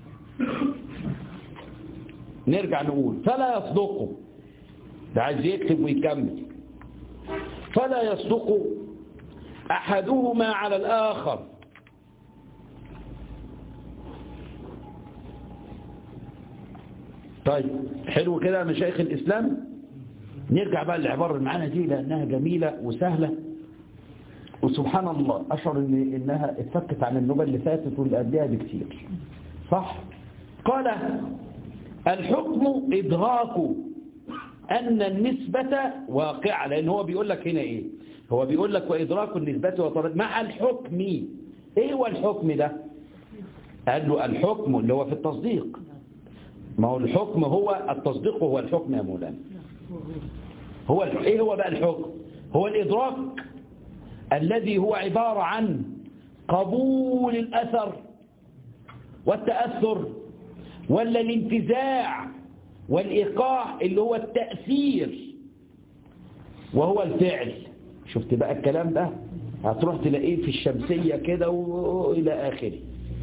نرجع نقول فلا يصدقوا ده عايز يكتب ويكمل فلا يصدق أحدهما على الآخر طيب حلو كده مشايخ الإسلام نرجع بقى للعبارة اللي معانا دي لأنها جميلة وسهلة وسبحان الله أشعر إن إنها اتفكت عن النوبة اللي فاتت واللي قبلها بكتير صح قال الحكم إدراك أن النسبة واقعة لأن هو بيقول لك هنا إيه هو بيقول لك وإدراك النسبة وطرد مع الحكم إيه هو الحكم ده قال له الحكم اللي هو في التصديق ما هو الحكم هو التصديق هو الحكم يا مولانا هو الح- ايه هو بقى الحكم هو الادراك الذي هو عبارة عن قبول الاثر والتأثر ولا الانتزاع والإيقاع اللي هو التأثير وهو الفعل شفت بقى الكلام ده هتروح تلاقيه في الشمسية كده وإلى آخره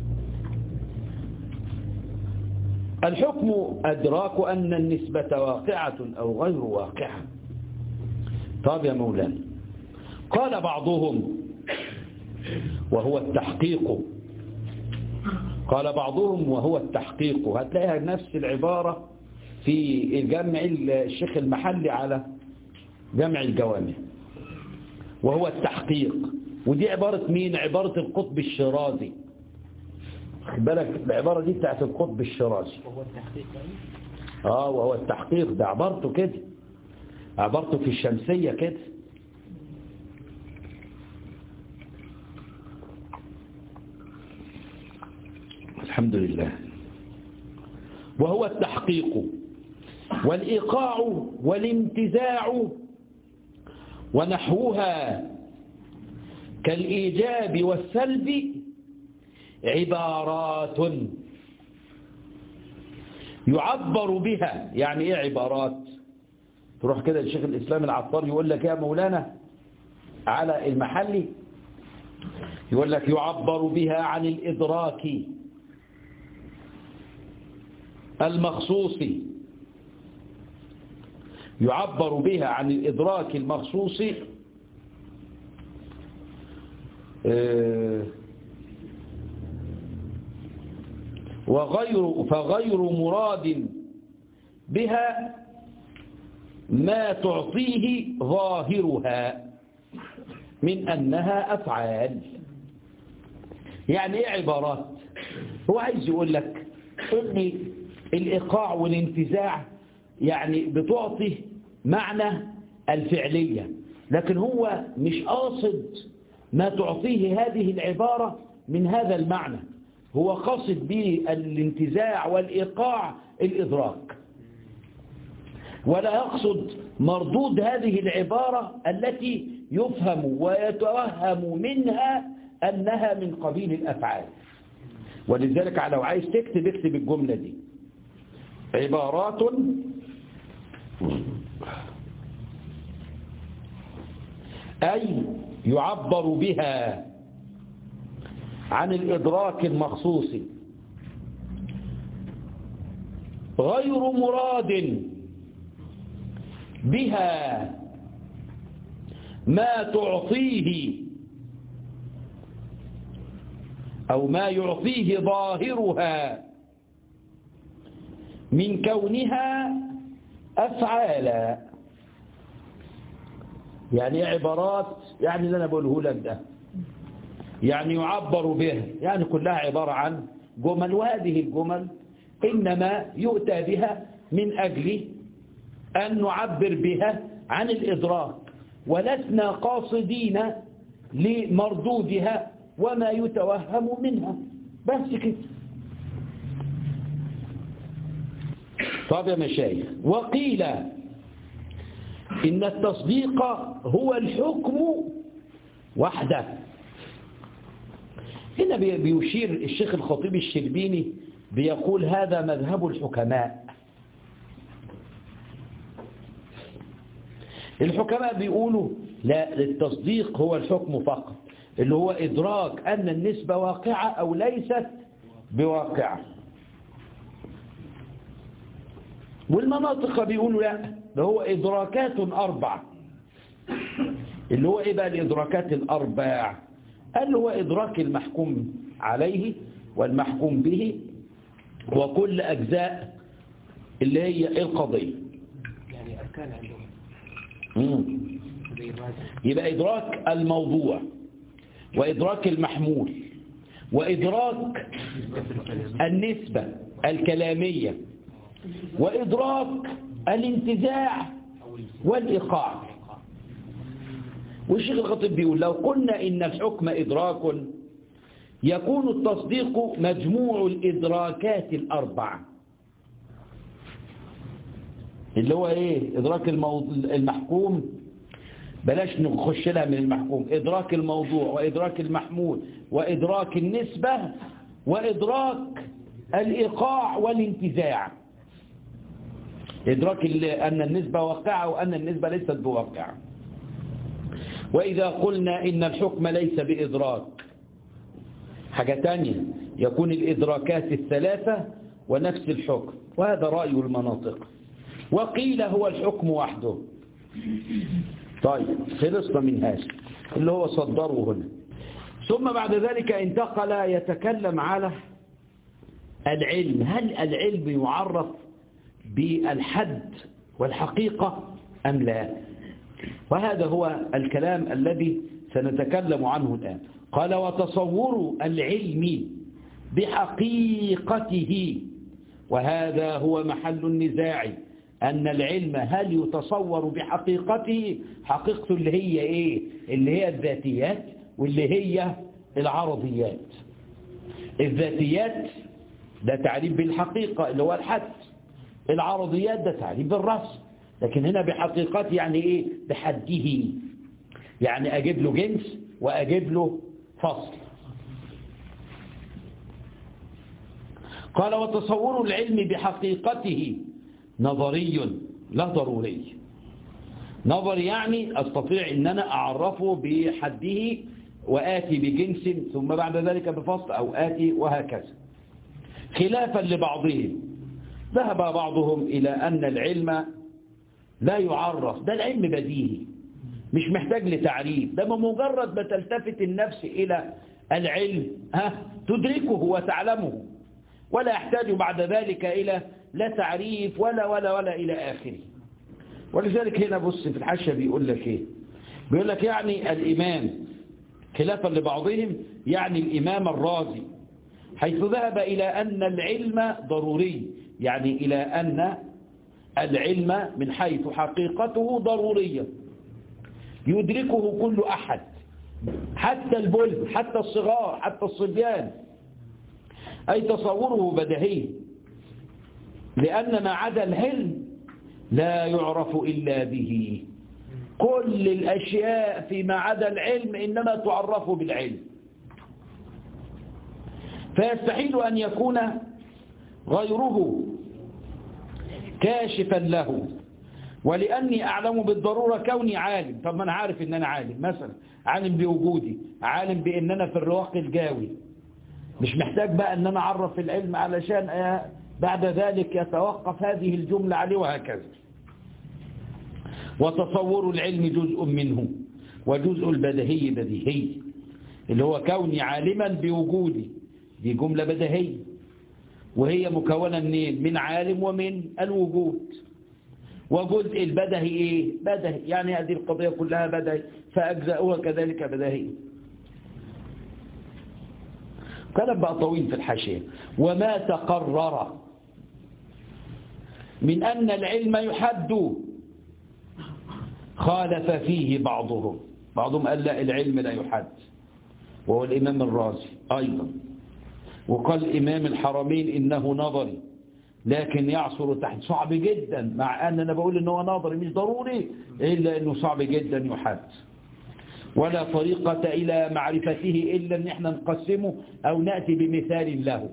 الحكم أدراك أن النسبة واقعة أو غير واقعة طب يا مولانا قال بعضهم وهو التحقيق قال بعضهم وهو التحقيق هتلاقيها نفس العبارة في جمع الشيخ المحلي على جمع الجوامع وهو التحقيق ودي عبارة مين عبارة القطب الشرازي خد بالك العبارة دي بتاعت القطب الشرازي وهو التحقيق يعني اه وهو التحقيق ده عبارته كده عبارته في الشمسية كده الحمد لله وهو التحقيق والإيقاع والانتزاع ونحوها كالإيجاب والسلب عبارات يعبر بها يعني ايه عبارات تروح كده الشيخ الإسلام العطار يقول لك يا مولانا على المحلي يقول لك يعبر بها عن الإدراك المخصوص يعبر بها عن الإدراك المخصوص آه، وغير فغير مراد بها ما تعطيه ظاهرها من أنها أفعال يعني إيه عبارات هو عايز يقول لك إن الإيقاع والانتزاع يعني بتعطي معنى الفعلية لكن هو مش قاصد ما تعطيه هذه العبارة من هذا المعنى هو قاصد بالانتزاع والإيقاع الإدراك ولا يقصد مردود هذه العبارة التي يفهم ويتوهم منها أنها من قبيل الأفعال ولذلك لو عايز تكتب اكتب الجملة دي عبارات أي يعبر بها عن الإدراك المخصوص غير مراد بها ما تعطيه أو ما يعطيه ظاهرها من كونها أفعالا يعني إيه عبارات يعني اللي أنا بقوله لك ده يعني يعبر به يعني كلها عبارة عن جمل وهذه الجمل إنما يؤتى بها من أجل أن نعبر بها عن الإدراك ولسنا قاصدين لمردودها وما يتوهم منها بس كده طب يا مشايخ وقيل إن التصديق هو الحكم وحده هنا بي- بيشير الشيخ الخطيب الشربيني بيقول هذا مذهب الحكماء الحكماء بيقولوا لا التصديق هو الحكم فقط اللي هو إدراك أن النسبة واقعة أو ليست بواقعة والمناطق بيقولوا لا ده هو إدراكات أربع اللي هو إيه بقى الإدراكات الأربع قال هو إدراك المحكوم عليه والمحكوم به وكل أجزاء اللي هي القضية يعني أركان عندهم مم. زي الراجل يبقى إدراك الموضوع وإدراك المحمول وإدراك النسبة الكلامية وإدراك الانتزاع والإيقاع والشيخ الخطيب بيقول لو قلنا إن الحكم إدراك يكون التصديق مجموع الإدراكات الأربعة اللي هو ايه ادراك الموضوع المحكوم بلاش نخش لها من المحكوم ادراك الموضوع وادراك المحمول وادراك النسبة وادراك الايقاع والانتزاع ادراك ان النسبة واقعة وان النسبة ليست بواقعة واذا قلنا ان الحكم ليس بادراك حاجة تانية يكون الادراكات الثلاثة ونفس الحكم وهذا رأي المناطق وقيل هو الحكم وحده طيب خلصنا من هذا اللي هو صدره هنا ثم بعد ذلك انتقل يتكلم على العلم هل العلم يعرف بالحد والحقيقة أم لا وهذا هو الكلام الذي سنتكلم عنه الآن قال وتصور العلم بحقيقته وهذا هو محل النزاع أن العلم هل يتصور بحقيقته حقيقته اللي هي إيه اللي هي الذاتيات واللي هي العرضيات الذاتيات ده تعريف بالحقيقة اللي هو الحد العرضيات ده تعريف بالرسم لكن هنا بحقيقته يعني إيه بحده يعني أجيب له جنس وأجيب له فصل قال وتصور العلم بحقيقته نظري لا ضروري نظر يعني أستطيع أن أنا أعرفه بحده وآتي بجنس ثم بعد ذلك بفصل أو آتي وهكذا خلافا لبعضهم ذهب بعضهم إلى أن العلم لا يعرف ده العلم بديهي مش محتاج لتعريف ده بمجرد ما تلتفت النفس إلى العلم ها تدركه وتعلمه ولا يحتاج بعد ذلك إلى لا تعريف ولا ولا ولا إلى آخره ولذلك هنا بص في الحاشية بيقول لك إيه بيقول لك يعني الإمام خلافا لبعضهم يعني الإمام الرازي حيث ذهب إلى أن العلم ضروري يعني إلى أن العلم من حيث حقيقته ضرورية يدركه كل أحد حتى البلد حتى الصغار حتى الصبيان أي تصوره بدهي لأن ما عدا العلم لا يعرف إلا به كل الأشياء فيما عدا العلم إنما تعرف بالعلم فيستحيل أن يكون غيره كاشفا له ولأني أعلم بالضرورة كوني عالم طب ما أنا عارف أن أنا عالم مثلا عالم بوجودي عالم بأن أنا في الرواق الجاوي مش محتاج بقى أن أنا أعرف العلم علشان بعد ذلك يتوقف هذه الجملة عليه وهكذا وتصور العلم جزء منه وجزء البدهي بديهي اللي هو كوني عالما بوجودي دي جملة بدهية وهي مكونة منين من عالم ومن الوجود وجزء البدهي ايه بدهي يعني هذه القضية كلها بدهي فأجزاؤها كذلك بدهي كلام بقى طويل في الحاشية وما تقرر من أن العلم يحد خالف فيه بعضهم بعضهم قال لا العلم لا يحد وهو الإمام الرازي أيضا وقال إمام الحرمين إنه نظري لكن يعصر تحت صعب جدا مع أن أنا بقول إنه نظري مش ضروري إلا إنه صعب جدا يحد ولا طريقة إلى معرفته إلا أن احنا نقسمه أو نأتي بمثال له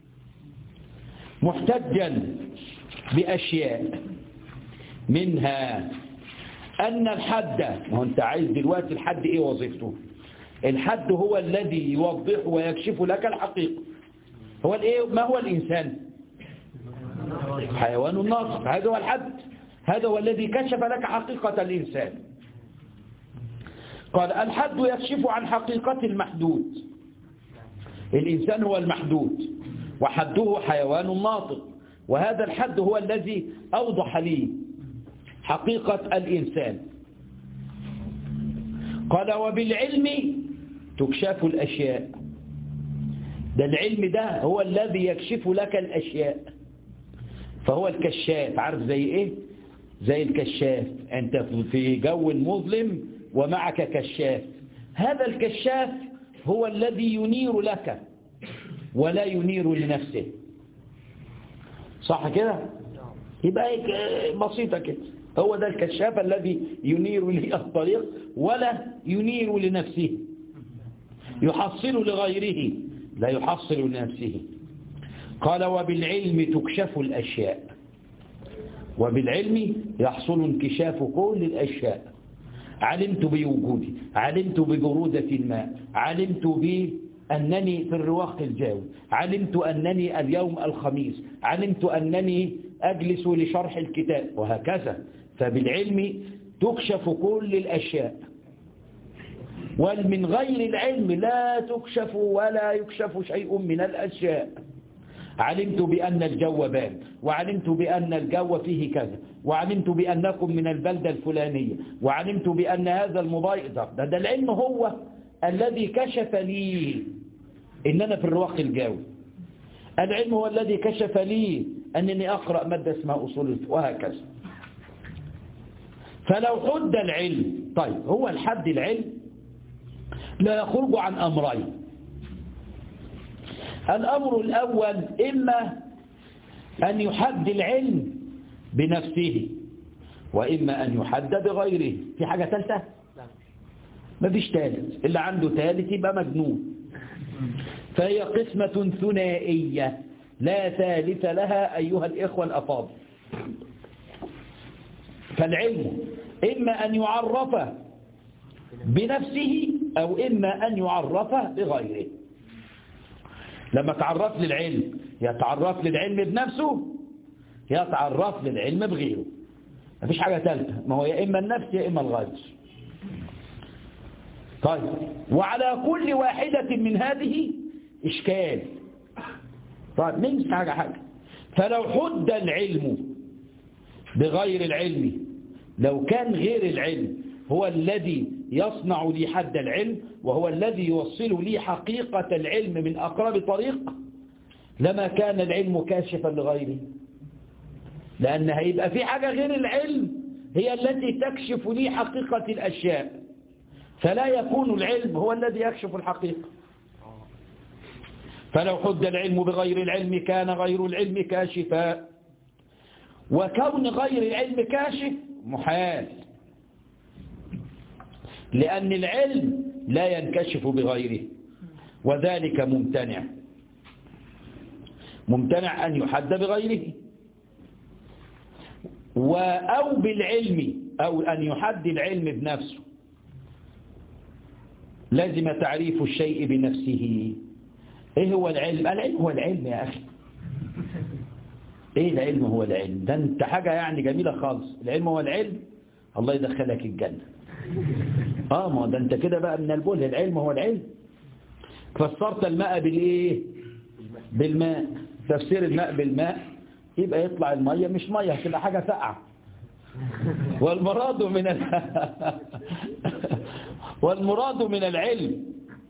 محتجا بأشياء منها أن الحد ما هو أنت عايز دلوقتي الحد إيه وظيفته الحد هو الذي يوضح ويكشف لك الحقيقة هو الإيه ما هو الإنسان حيوان الناطق هذا هو الحد هذا هو الذي كشف لك حقيقة الإنسان قال الحد يكشف عن حقيقة المحدود الإنسان هو المحدود وحده حيوان ناطق وهذا الحد هو الذي أوضح لي حقيقة الإنسان قال وبالعلم تكشف الأشياء ده العلم ده هو الذي يكشف لك الأشياء فهو الكشاف عارف زي إيه زي الكشاف أنت في جو مظلم ومعك كشاف هذا الكشاف هو الذي ينير لك ولا ينير لنفسه صح كده يبقى هيك بسيطة كده هو ده الكشاف الذي ينير لي الطريق ولا ينير لنفسه يحصل لغيره لا يحصل لنفسه قال وبالعلم تكشف الأشياء وبالعلم يحصل انكشاف كل الأشياء علمت بوجودي علمت ببرودة الماء علمت بأنني في الرواق الجاوي علمت أنني اليوم الخميس علمت أنني أجلس لشرح الكتاب وهكذا فبالعلم تكشف كل الأشياء ومن غير العلم لا تكشف ولا يكشف شيء من الأشياء علمت بأن الجو بارد وعلمت بأن الجو فيه كذا وعلمت بأنكم من البلدة الفلانية وعلمت بأن هذا الموبايل ده, ده, ده العلم هو الذي كشف لي إن أنا في الرواق الجوي العلم هو الذي كشف لي أنني أقرأ مادة اسمها أصول الفقه وهكذا فلو حد العلم طيب هو الحد العلم لا يخرج عن أمرين الأمر الأول إما أن يحد العلم بنفسه وإما أن يحد بغيره في حاجة ثالثة لا ما فيش ثالث اللي عنده ثالث يبقى مجنون فهي قسمة ثنائية لا ثالث لها أيها الإخوة الأفاضل فالعلم إما أن يعرف بنفسه أو إما أن يعرف بغيره لما تعرف للعلم يتعرف للعلم بنفسه يتعرف للعلم بغيره مفيش حاجة ثالثة ما هو يا إما النفس يا إما الغير طيب وعلى كل واحدة من هذه إشكال طيب نمسك حاجة حاجة فلو حد العلم بغير العلم لو كان غير العلم هو الذي يصنع لي حد العلم وهو الذي يوصل لي حقيقة العلم من أقرب طريق لما كان العلم كاشفا لغيره لأن هيبقى في حاجة غير العلم هي التي تكشف لي حقيقة الأشياء فلا يكون العلم هو الذي يكشف الحقيقة فلو حد العلم بغير العلم كان غير العلم كاشفا وكون غير العلم كاشف محال لأن العلم لا ينكشف بغيره وذلك ممتنع ممتنع أن يحد بغيره أو بالعلم أو أن يحد العلم بنفسه لازم تعريف الشيء بنفسه ايه هو العلم العلم هو العلم يا أخي ايه العلم هو العلم ده انت حاجة يعني جميلة خالص العلم هو العلم الله يدخلك الجنة اه ما ده انت كده بقى من البول العلم هو العلم فسرت الماء بالايه بالماء تفسير الماء بالماء يبقى يطلع المية مش مية هتبقى حاجة ساقعة والمراد من ال... والمراد من العلم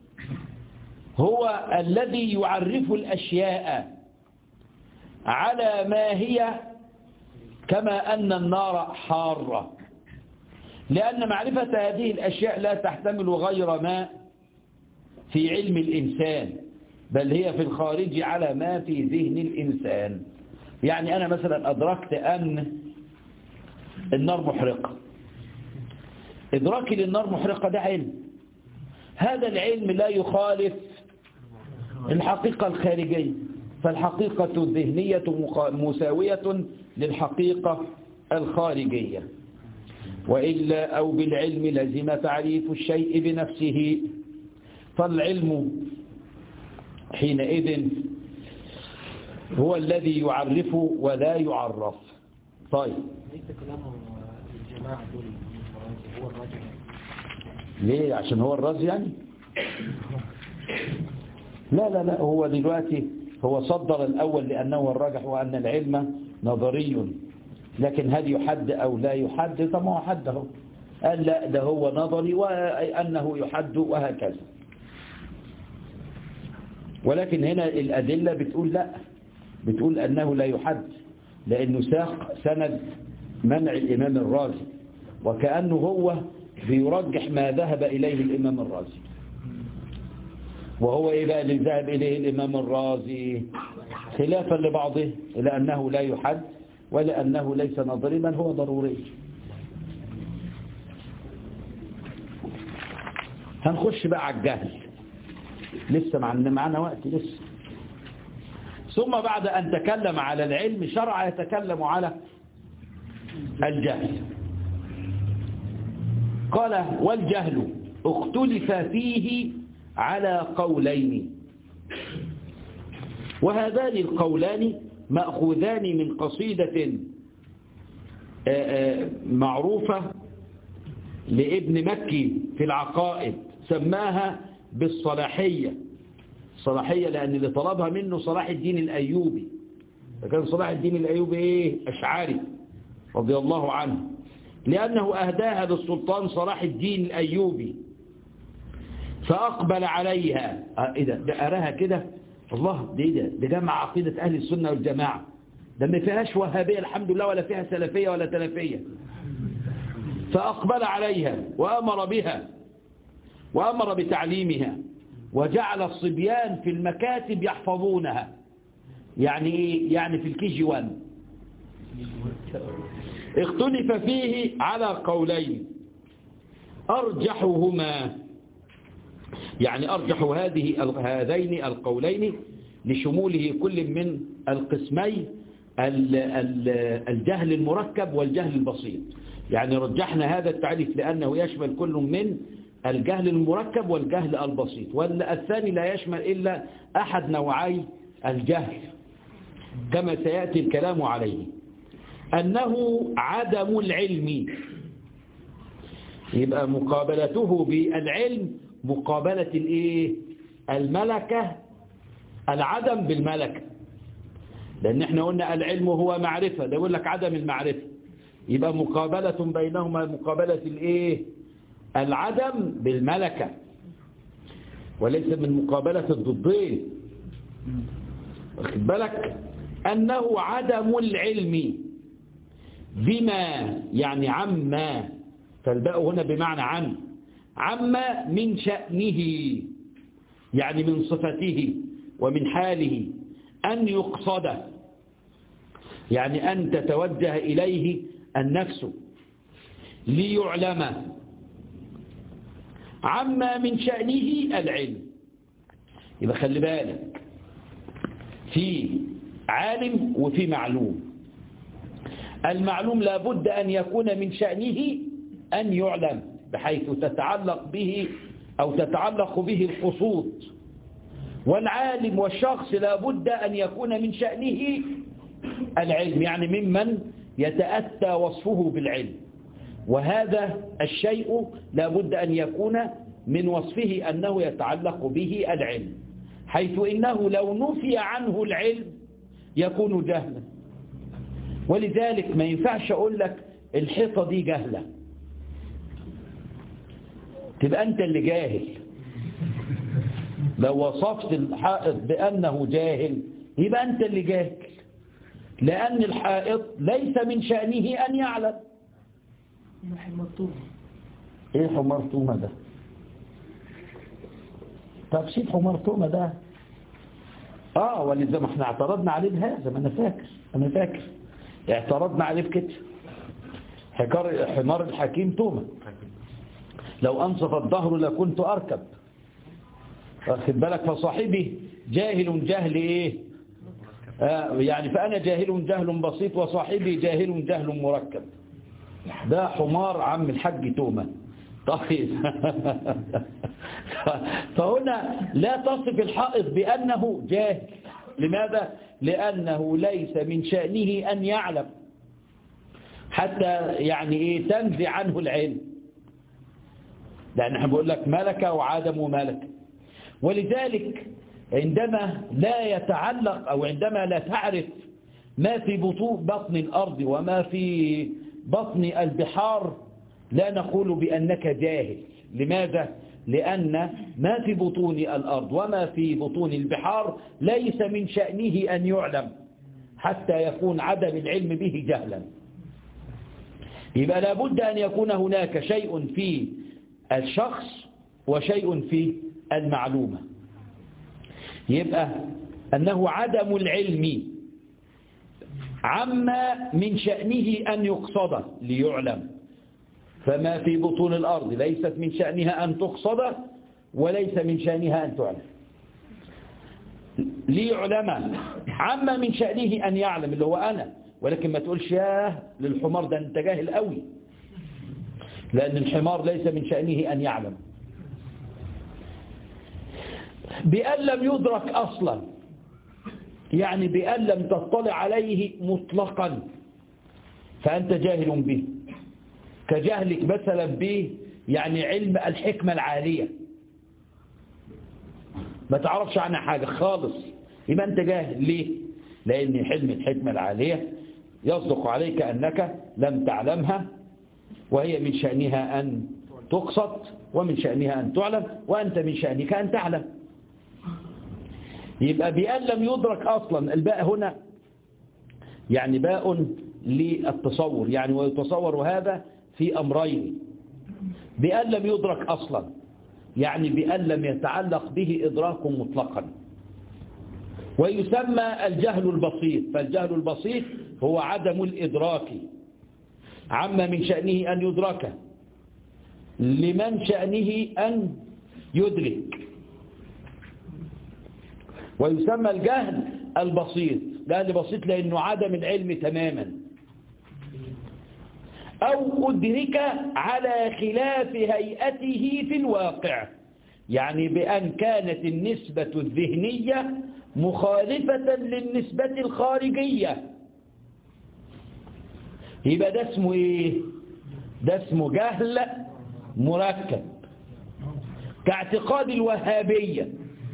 هو الذي يعرف الأشياء على ما هي كما أن النار حارة لأن معرفة هذه الأشياء لا تحتمل غير ما في علم الإنسان بل هي في الخارج على ما في ذهن الإنسان يعني أنا مثلا أدركت أن النار محرقة إدراكي للنار محرقة ده علم هذا العلم لا يخالف الحقيقة الخارجية فالحقيقة الذهنية مساوية للحقيقة الخارجية وإلا أو بالعلم لزم تعريف الشيء بنفسه فالعلم حينئذ هو الذي يعرف ولا يعرف طيب ليس كلامه الجماعة دول هو الراجل ليه عشان هو الرازي يعني لا لا لا هو دلوقتي هو صدر الأول لأنه الراجح وأن العلم نظري لكن هل يحد أو لا يحد طب ما هو حده قال لا ده هو نظري وأنه يحد وهكذا ولكن هنا الأدلة بتقول لا بتقول أنه لا يحد لأنه ساق سند منع الإمام الرازي وكأنه هو بيرجح ما ذهب إليه الإمام الرازي وهو إيه بقى اللي ذهب إليه الإمام الرازي خلافا لبعضه إلى أنه لا يحد ولأنه ليس نظري بل هو ضروري هنخش بقى على الجهل لسه معنا معنا وقت لسه ثم بعد أن تكلم على العلم شرع يتكلم على الجهل قال والجهل اختلف فيه على قولين وهذان القولان مأخوذان من قصيدة معروفة لابن مكي في العقائد سماها بالصلاحية صلاحية لأن اللي طلبها منه صلاح الدين الأيوبي فكان صلاح الدين الأيوبي إيه أشعاري رضي الله عنه لأنه أهداها للسلطان صلاح الدين الأيوبي فأقبل عليها إيه ده, ده أراها كده الله دي ده ده جمع عقيدة أهل السنة والجماعة ده ما فيهاش وهابية الحمد لله ولا فيها سلفية ولا تلفية فأقبل عليها وأمر بها وأمر بتعليمها وجعل الصبيان في المكاتب يحفظونها يعني إيه؟ يعني في الكي جي 1 اختلف فيه على قولين أرجحهما يعني أرجح هذه هذين القولين لشموله كل من القسمي الجهل المركب والجهل البسيط يعني رجحنا هذا التعريف لأنه يشمل كل من الجهل المركب والجهل البسيط والثاني لا يشمل إلا أحد نوعي الجهل كما سيأتي الكلام عليه أنه عدم العلم يبقى مقابلته بالعلم مقابلة الايه الملكة العدم بالملكة لأن احنا قلنا العلم هو معرفة ده يقول لك عدم المعرفة يبقى مقابلة بينهما مقابلة الايه العدم بالملكة وليس من مقابلة الضدين واخد بالك أنه عدم العلم بما يعني عما فالباء هنا بمعنى عن عما من شأنه يعني من صفته ومن حاله أن يقصد يعني أن تتوجه إليه النفس ليعلم عما من شأنه العلم يبقى خلي بالك في عالم وفي معلوم المعلوم لابد أن يكون من شأنه أن يعلم بحيث تتعلق به أو تتعلق به القصود والعالم والشخص لابد أن يكون من شأنه العلم يعني ممن يتأتى وصفه بالعلم وهذا الشيء لابد أن يكون من وصفه أنه يتعلق به العلم حيث إنه لو نفي عنه العلم يكون جهلا ولذلك ما ينفعش أقول لك الحيطة دي جهلة تبقى أنت اللي جاهل لو وصفت الحائط بأنه جاهل يبقى أنت اللي جاهل لأن الحائط ليس من شأنه أن يعلم ايه حمار تومة ده طب سيب حمار تومة ده اه ولذا ما احنا اعترضنا عليه بهذا ما انا فاكر انا فاكر اعترضنا عليه بكده حكار حمار الحكيم تومة لو انصف الظهر لكنت اركب واخد بالك فصاحبي جاهل جهل ايه آه يعني فانا جاهل جهل بسيط وصاحبي جاهل جهل مركب ده حمار عم الحج تومة طيب فهنا لا تصف الحائط بأنه جاهل لماذا؟ لأنه ليس من شأنه أن يعلم حتى يعني إيه تنزع عنه العلم لأن احنا بقول لك ملكة وعدم وملكة ولذلك عندما لا يتعلق أو عندما لا تعرف ما في بطون بطن الأرض وما في بطن البحار لا نقول بأنك جاهل لماذا؟ لأن ما في بطون الأرض وما في بطون البحار ليس من شأنه أن يعلم حتى يكون عدم العلم به جهلا يبقى لابد أن يكون هناك شيء في الشخص وشيء في المعلومة يبقى أنه عدم العلم عما من شأنه أن يقصد ليعلم فما في بطون الأرض ليست من شأنها أن تقصد وليس من شأنها أن تعلم ليعلم عما من شأنه أن يعلم اللي هو أنا ولكن ما تقولش ياه للحمار ده انت جاهل قوي لأن الحمار ليس من شأنه أن يعلم بأن لم يدرك أصلا يعني بأن لم تطلع عليه مطلقا فأنت جاهل به كجهلك مثلا به يعني علم الحكمة العالية ما تعرفش عنها حاجة خالص يبقى أنت جاهل ليه لأن حلم الحكمة العالية يصدق عليك أنك لم تعلمها وهي من شأنها أن تقصد ومن شأنها أن تعلم وأنت من شأنك أن تعلم يبقى بأن لم يدرك أصلا الباء هنا يعني باء للتصور يعني ويتصور هذا في أمرين بأن لم يدرك أصلا يعني بأن لم يتعلق به إدراك مطلقا ويسمى الجهل البسيط فالجهل البسيط هو عدم الإدراك عما من شأنه أن يدرك لمن شأنه أن يدرك ويسمى الجهل البسيط جهل بسيط لأنه عدم العلم تماما أو أدرك على خلاف هيئته في الواقع يعني بأن كانت النسبة الذهنية مخالفة للنسبة الخارجية يبقى ده اسمه ايه ده اسمه جهل مركب كاعتقاد الوهابية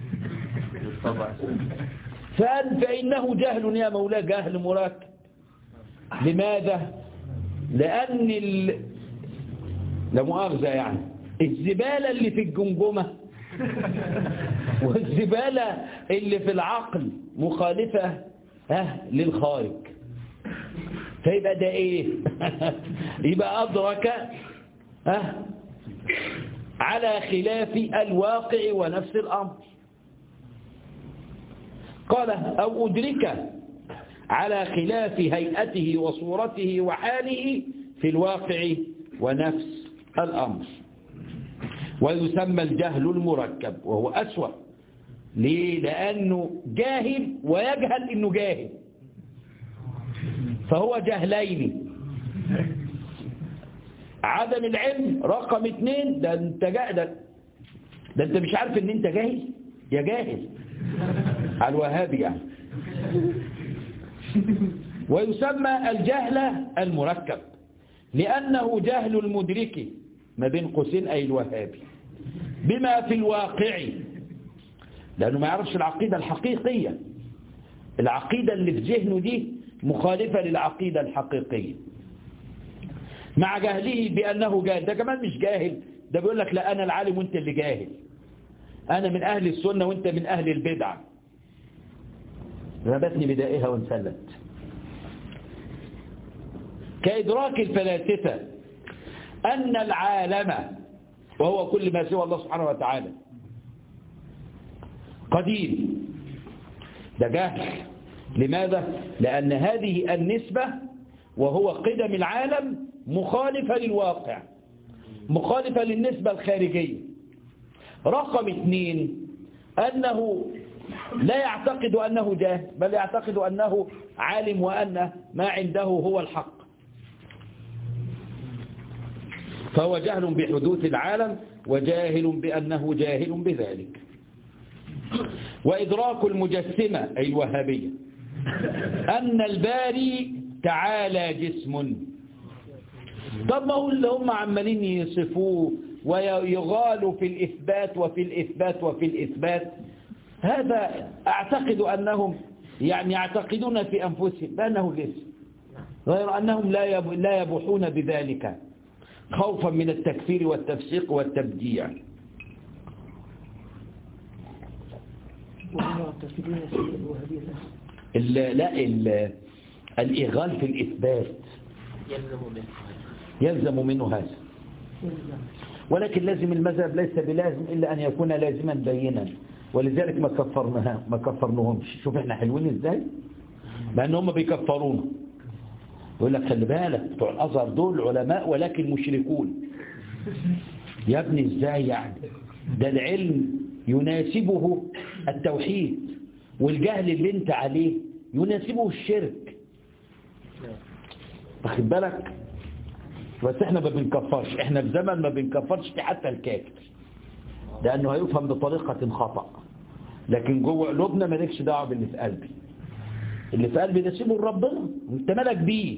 فإنه جهل يا مولاي جهل مركب لماذا لأن ال... لا مؤاخذة يعني الزبالة اللي في الجمجمة والزبالة اللي في العقل مخالفة ها للخارج فيبقى ده ايه يبقى أدرك ها على خلاف الواقع ونفس الأمر قال أو أدرك على خلاف هيئته وصورته وحاله في الواقع ونفس الأمر ويسمى الجهل المركب وهو أسوأ ليه؟ لأنه جاهل ويجهل أنه جاهل فهو جهلين عدم العلم رقم اثنين ده انت جاهل ده, ده انت مش عارف ان انت جاهل يا جاهل على الوهابي يعني ويسمى الجهل المركب لأنه جهل المدرك ما بين قوسين أي الوهابي بما في الواقع لأنه ما يعرفش العقيدة الحقيقية العقيدة اللي في ذهنه دي مخالفة للعقيدة الحقيقية مع جهله بأنه جاهل ده كمان مش جاهل ده بيقول لك لا أنا العالم وانت اللي جاهل أنا من أهل السنة وانت من أهل البدع ربتني بدائها وانسلت كإدراك الفلاسفة أن العالم وهو كل ما سوى الله سبحانه وتعالى قديم ده جهل لماذا؟ لأن هذه النسبة وهو قدم العالم مخالفة للواقع مخالفة للنسبة الخارجية رقم اثنين أنه لا يعتقد أنه جاهل بل يعتقد أنه عالم وأن ما عنده هو الحق فهو جهل بحدوث العالم وجاهل بأنه جاهل بذلك وإدراك المجسمة أي الوهابية أن الباري تعالى جسم طب ما هو اللي هم عمالين يصفوه ويغالوا في الإثبات وفي الإثبات وفي الإثبات هذا أعتقد أنهم يعني يعتقدون في أنفسهم بأنه جسم غير أنهم لا لا يبوحون بذلك خوفا من التكفير والتفسيق والتبديع ال لا ال الإغال في الإثبات يلزم منه هذا ولكن لازم المذهب ليس بلازم إلا أن يكون لازما بينا ولذلك ما كفرناها ما كفرناهمش شوف احنا حلوين ازاي مع ان هم بيكفرونا يقول لك خلي بالك بتوع الازهر دول علماء ولكن مشركون يا ابني ازاي يعني ده العلم يناسبه التوحيد والجهل اللي انت عليه يناسبه الشرك واخد بالك بس احنا ما بنكفرش احنا في زمن ما بنكفرش حتى الكافر لانه هيفهم بطريقة خطأ لكن جوه قلوبنا مالكش دعوه باللي في قلبي اللي في قلبي ده سيبه لربنا انت مالك بيه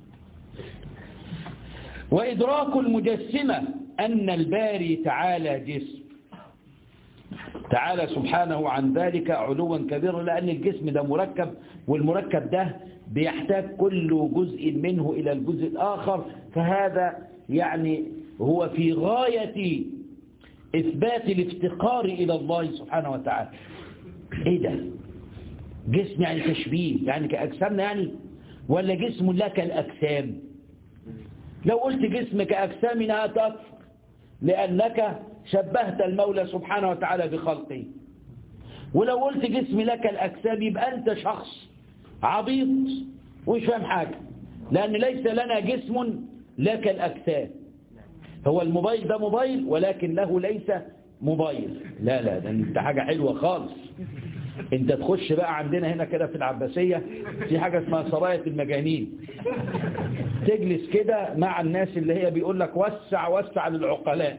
وإدراك المجسمة أن الباري تعالى جسم تعالى سبحانه عن ذلك علوا كبيرا لأن الجسم ده مركب والمركب ده بيحتاج كل جزء منه إلى الجزء الآخر فهذا يعني هو في غاية إثبات الافتقار إلى الله سبحانه وتعالى إيه ده جسم يعني تشبيه يعني كأجسامنا يعني ولا جسم لا كالأجسام لو قلت جسم كأجسامنا هتكفر لأنك شبهت المولى سبحانه وتعالى بخلقه ولو قلت جسم لك الأجسام يبقى أنت شخص عبيط ومش فاهم حاجة لأن ليس لنا جسم لك الأجسام هو الموبايل ده موبايل ولكن له ليس موبايل لا لا ده انت حاجة حلوة خالص انت تخش بقى عندنا هنا كده في العباسية في حاجة اسمها سراية المجانين تجلس كده مع الناس اللي هي بيقول لك وسع وسع للعقلاء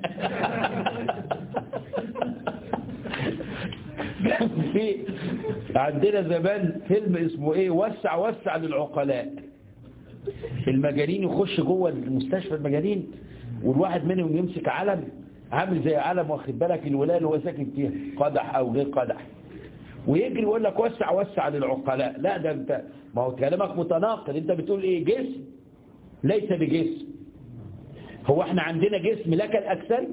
في عندنا زمان فيلم اسمه ايه وسع وسع للعقلاء المجانين يخش جوه المستشفى المجانين والواحد منهم يمسك علم عامل زي علم واخد بالك الولايه اللي هو ساكن فيها قدح او غير قدح ويجري يقول لك وسع وسع للعقلاء لا ده انت ما هو كلامك متناقض انت بتقول ايه جسم ليس بجسم هو احنا عندنا جسم لك الاجسام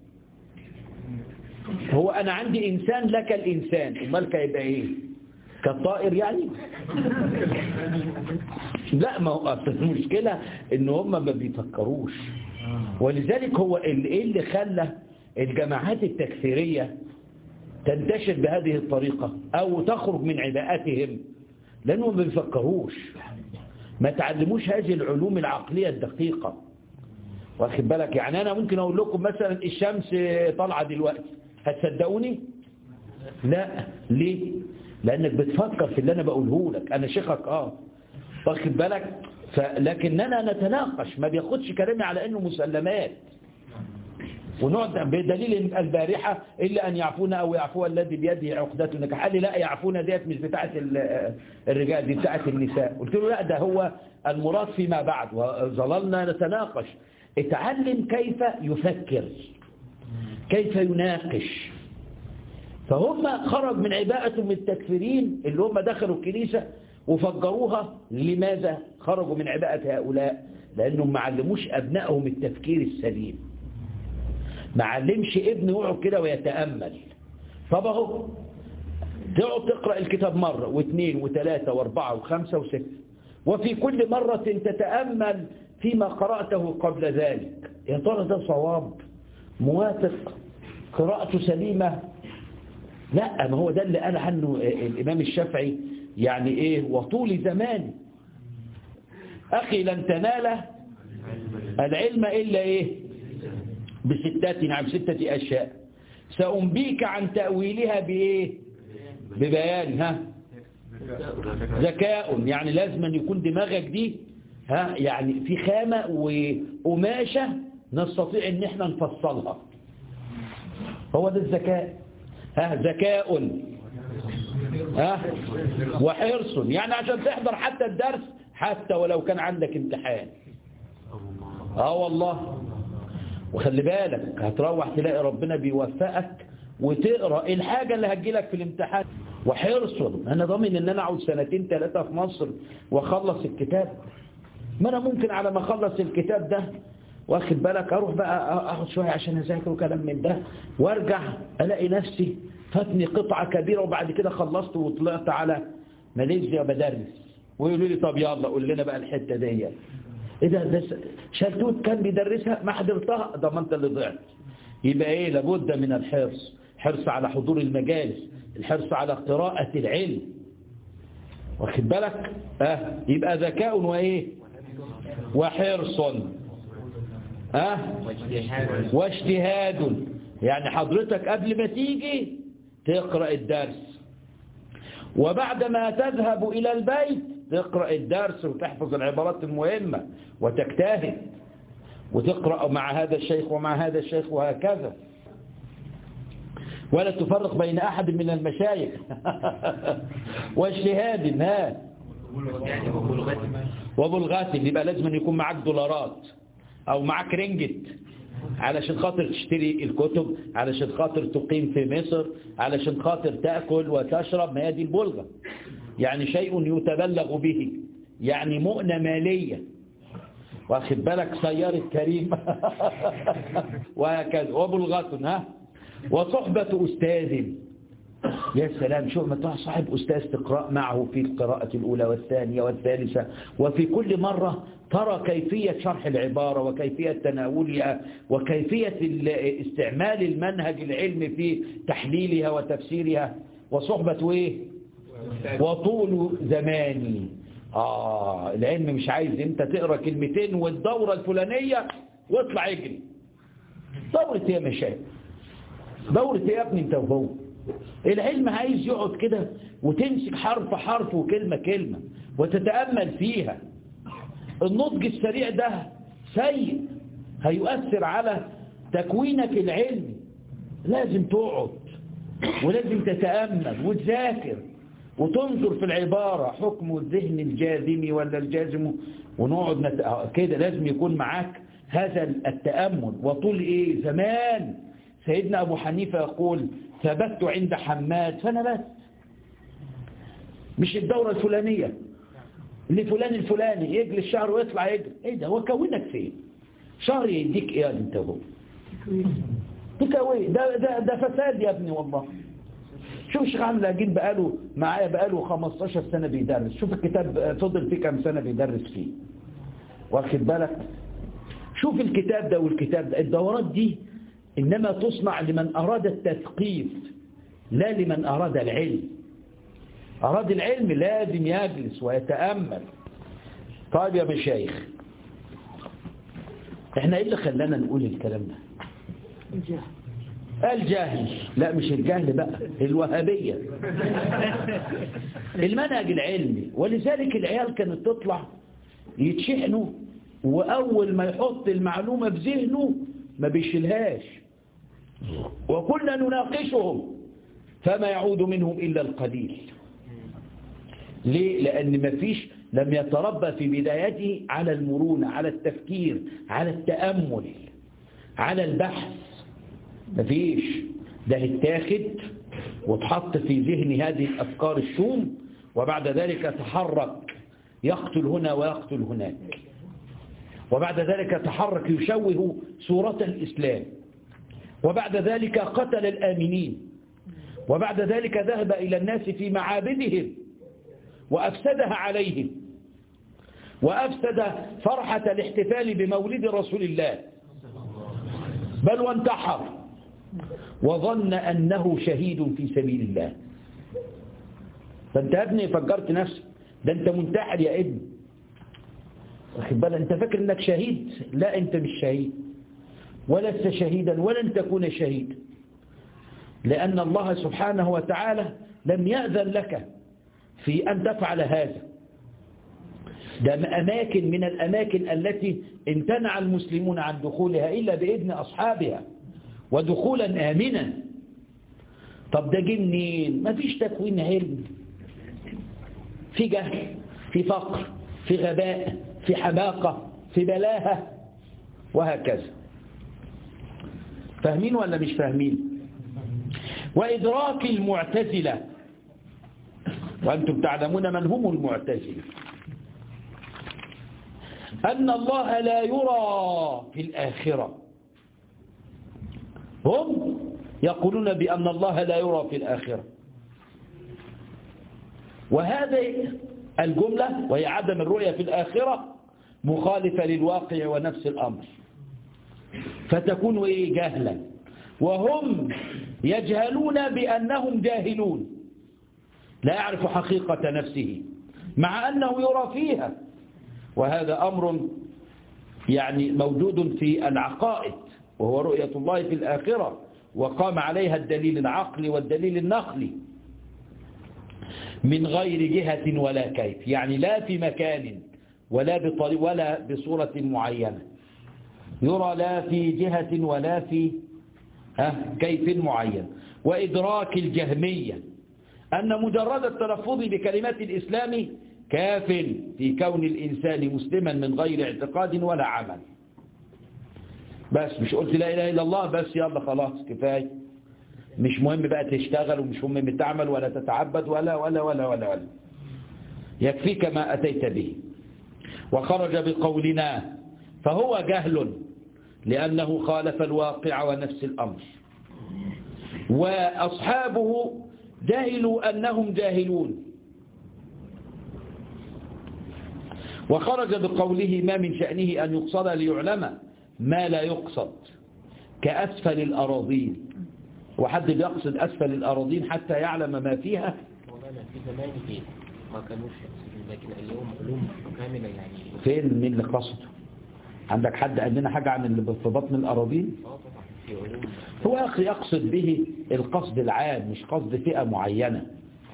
هو انا عندي انسان لك الانسان امال هيبقى ايه كالطائر يعني لا ما هو أصل المشكله ان هم ما بيفكروش ولذلك هو اللي ايه اللي خلى الجماعات التكفيريه تنتشر بهذه الطريقة أو تخرج من عباءتهم لأنهم ما بيفكروش ما تعلموش هذه العلوم العقلية الدقيقة واخد بالك يعني أنا ممكن أقول لكم مثلا الشمس طالعة دلوقتي هتصدقوني لا ليه لأنك بتفكر في اللي أنا بقوله لك أنا شيخك آه واخد بالك لكننا نتناقش ما بياخدش كلامي على أنه مسلمات ونقعد بدليل البارحة إلا أن يعفونا أو يعفو الذي بيده عقدة النكاح قال لي لا يعفونا ديت مش بتاعة الرجال دي بتاعة النساء قلت له لا ده هو المراد فيما بعد وظللنا نتناقش اتعلم كيف يفكر كيف يناقش فهم خرج من عباءة التكفيرين اللي هم دخلوا الكنيسة وفجروها لماذا خرجوا من عباءة هؤلاء لأنهم ما علموش أبنائهم التفكير السليم ما علمش ابنه يقعد كده ويتأمل طب اهو تقعد تقرأ الكتاب مرة واثنين وثلاثة واربعة وخمسة وستة وفي كل مرة تتأمل فيما قرأته قبل ذلك يا ترى ده صواب موافق قراءته سليمة لا ما هو ده اللي قال عنه الإمام الشافعي يعني إيه وطول زمان أخي لن تنال العلم إلا إيه بستات نعم ستة أشياء سأنبيك عن تأويلها بإيه ببيان ها ذكاء يعني لازم أن يكون دماغك دي ها يعني في خامة وقماشة نستطيع ان احنا نفصلها هو ده الذكاء ها ذكاء ها وحرص يعني عشان تحضر حتى الدرس حتى ولو كان عندك امتحان اه والله وخلي بالك هتروح تلاقي ربنا بيوفقك وتقرأ الحاجة اللي هتجيلك في الامتحان وحرص انا ضامن ان انا اقعد سنتين ثلاثة في مصر واخلص الكتاب ما انا ممكن على ما اخلص الكتاب ده واخد بالك اروح بقى اخد شوية عشان اذاكر وكلام من ده وارجع الاقي نفسي فاتني قطعة كبيرة وبعد كده خلصت وطلعت على ماليزيا بدرس ويقولوا لي طب يلا قول لنا بقى الحتة دي ايه ده, ده شلتوت كان بيدرسها ما حضرتها ده ما انت اللي ضعت يبقى ايه لابد من الحرص حرص على حضور المجالس الحرص على قراءة العلم واخد بالك اه يبقى ذكاء وايه وحرص اه واجتهاد يعني حضرتك قبل ما تيجي تقرأ الدرس وبعد ما تذهب إلى البيت تقرأ الدرس وتحفظ العبارات المهمة وتجتهد وتقرأ مع هذا الشيخ ومع هذا الشيخ وهكذا ولا تفرق بين أحد من المشايخ واجتهاد ها وبلغات يبقى لازم أن يكون معك دولارات أو معك رنجت علشان خاطر تشتري الكتب علشان خاطر تقيم في مصر علشان خاطر تأكل وتشرب ما هي دي البلغة يعني شيء يتبلغ به يعني مؤنة مالية واخد بالك سيارة كريم وهكذا وبلغة ها وصحبة أستاذ يا سلام شوف ما تروح صاحب أستاذ تقرأ معه في القراءة الأولى والثانية والثالثة وفي كل مرة ترى كيفية شرح العبارة وكيفية تناولها وكيفية استعمال المنهج العلمي في تحليلها وتفسيرها وصحبة إيه وطول زماني آه العلم مش عايز انت تقرأ كلمتين والدورة الفلانية واطلع اجري دورة ايه يا مشايخ دورة ايه يا ابني انت وهو العلم عايز يقعد كده وتمسك حرف حرف وكلمة كلمة وتتأمل فيها النضج السريع ده سيء هيؤثر على تكوينك العلمي لازم تقعد ولازم تتأمل وتذاكر وتنظر في العبارة حكم الذهن الجازم ولا الجازم ونقعد نت... كده لازم يكون معاك هذا التأمل وطول ايه زمان سيدنا أبو حنيفة يقول ثبت عند حماد فأنا بس مش الدورة الفلانية اللي فلان الفلاني يجلس شهر ويطلع يجري ايه ده هو كونك فين شهر يديك ايه انت هو تكوي ده, ده, ده فساد يا ابني والله شوف الشيخ عامل اجيب بقاله معايا بقاله 15 سنة بيدرس شوف الكتاب فضل فيه كام سنة بيدرس فيه واخد بالك شوف الكتاب ده والكتاب ده الدورات دي إنما تصنع لمن أراد التثقيف لا لمن أراد العلم أراد العلم لازم يجلس ويتأمل طيب يا مشايخ احنا ايه اللي خلانا نقول الكلام ده الجهل لا مش الجهل بقى الوهابية المنهج العلمي ولذلك العيال كانت تطلع يتشحنوا وأول ما يحط المعلومة في ذهنه ما بيشيلهاش وكنا نناقشهم فما يعود منهم إلا القليل ليه؟ لأن ما فيش لم يتربى في بدايته على المرونة على التفكير على التأمل على البحث ما فيش ده اتاخد واتحط في ذهن هذه الأفكار الشوم وبعد ذلك تحرك يقتل هنا ويقتل هناك وبعد ذلك تحرك يشوه صورة الإسلام وبعد ذلك قتل الآمنين وبعد ذلك ذهب إلى الناس في معابدهم وأفسدها عليهم وأفسد فرحة الاحتفال بمولد رسول الله بل وانتحر وظن أنه شهيد في سبيل الله فانت يا ابني فكرت نفسك ده انت منتحر يا ابني واخد بالك انت فاكر انك شهيد لا انت مش شهيد ولست شهيدا ولن تكون شهيدا لأن الله سبحانه وتعالى لم يأذن لك في أن تفعل هذا ده أماكن من الأماكن التي امتنع المسلمون عن دخولها إلا بإذن أصحابها ودخولا آمنا طب ده جه منين ما فيش تكوين علم في جهل في فقر في غباء في حماقة في بلاهة وهكذا فاهمين ولا مش فاهمين وإدراك المعتزلة وأنتم تعلمون من هم المعتزلة أن الله لا يرى في الآخرة هم يقولون بأن الله لا يرى في الآخرة وهذه الجملة وهي عدم الرؤية في الآخرة مخالفة للواقع ونفس الأمر فتكون إيه جهلا وهم يجهلون بأنهم جاهلون لا يعرف حقيقة نفسه مع أنه يرى فيها وهذا أمر يعني موجود في العقائد وهو رؤية الله في الآخرة وقام عليها الدليل العقلي والدليل النقلي من غير جهة ولا كيف يعني لا في مكان ولا بطريق ولا بصورة معينة يرى لا في جهة ولا في كيف معين وإدراك الجهمية أن مجرد التلفظ بكلمات الإسلام كاف في كون الإنسان مسلما من غير اعتقاد ولا عمل بس مش قلت لا إله إلا الله بس يلا خلاص كفاية مش مهم بقى تشتغل ومش مهم تعمل ولا تتعبد ولا ولا ولا ولا, ولا. يكفيك ما أتيت به وخرج بقولنا فهو جهل لأنه خالف الواقع ونفس الأمر وأصحابه جهلوا أنهم جاهلون وخرج بقوله ما من شأنه أن يقصد ليعلم ما لا يقصد كأسفل الأراضين وحد بيقصد أسفل الأراضين حتى يعلم ما فيها مولانا في زمانه ما كانوش يقصدون لكن اليوم علوم كاملة يعني فين مين اللي قصده عندك حد قال لنا حاجة عن اللي في بطن الأراضين اه طبعا في علوم هو يا أخي يقصد به القصد العام مش قصد فئة معينة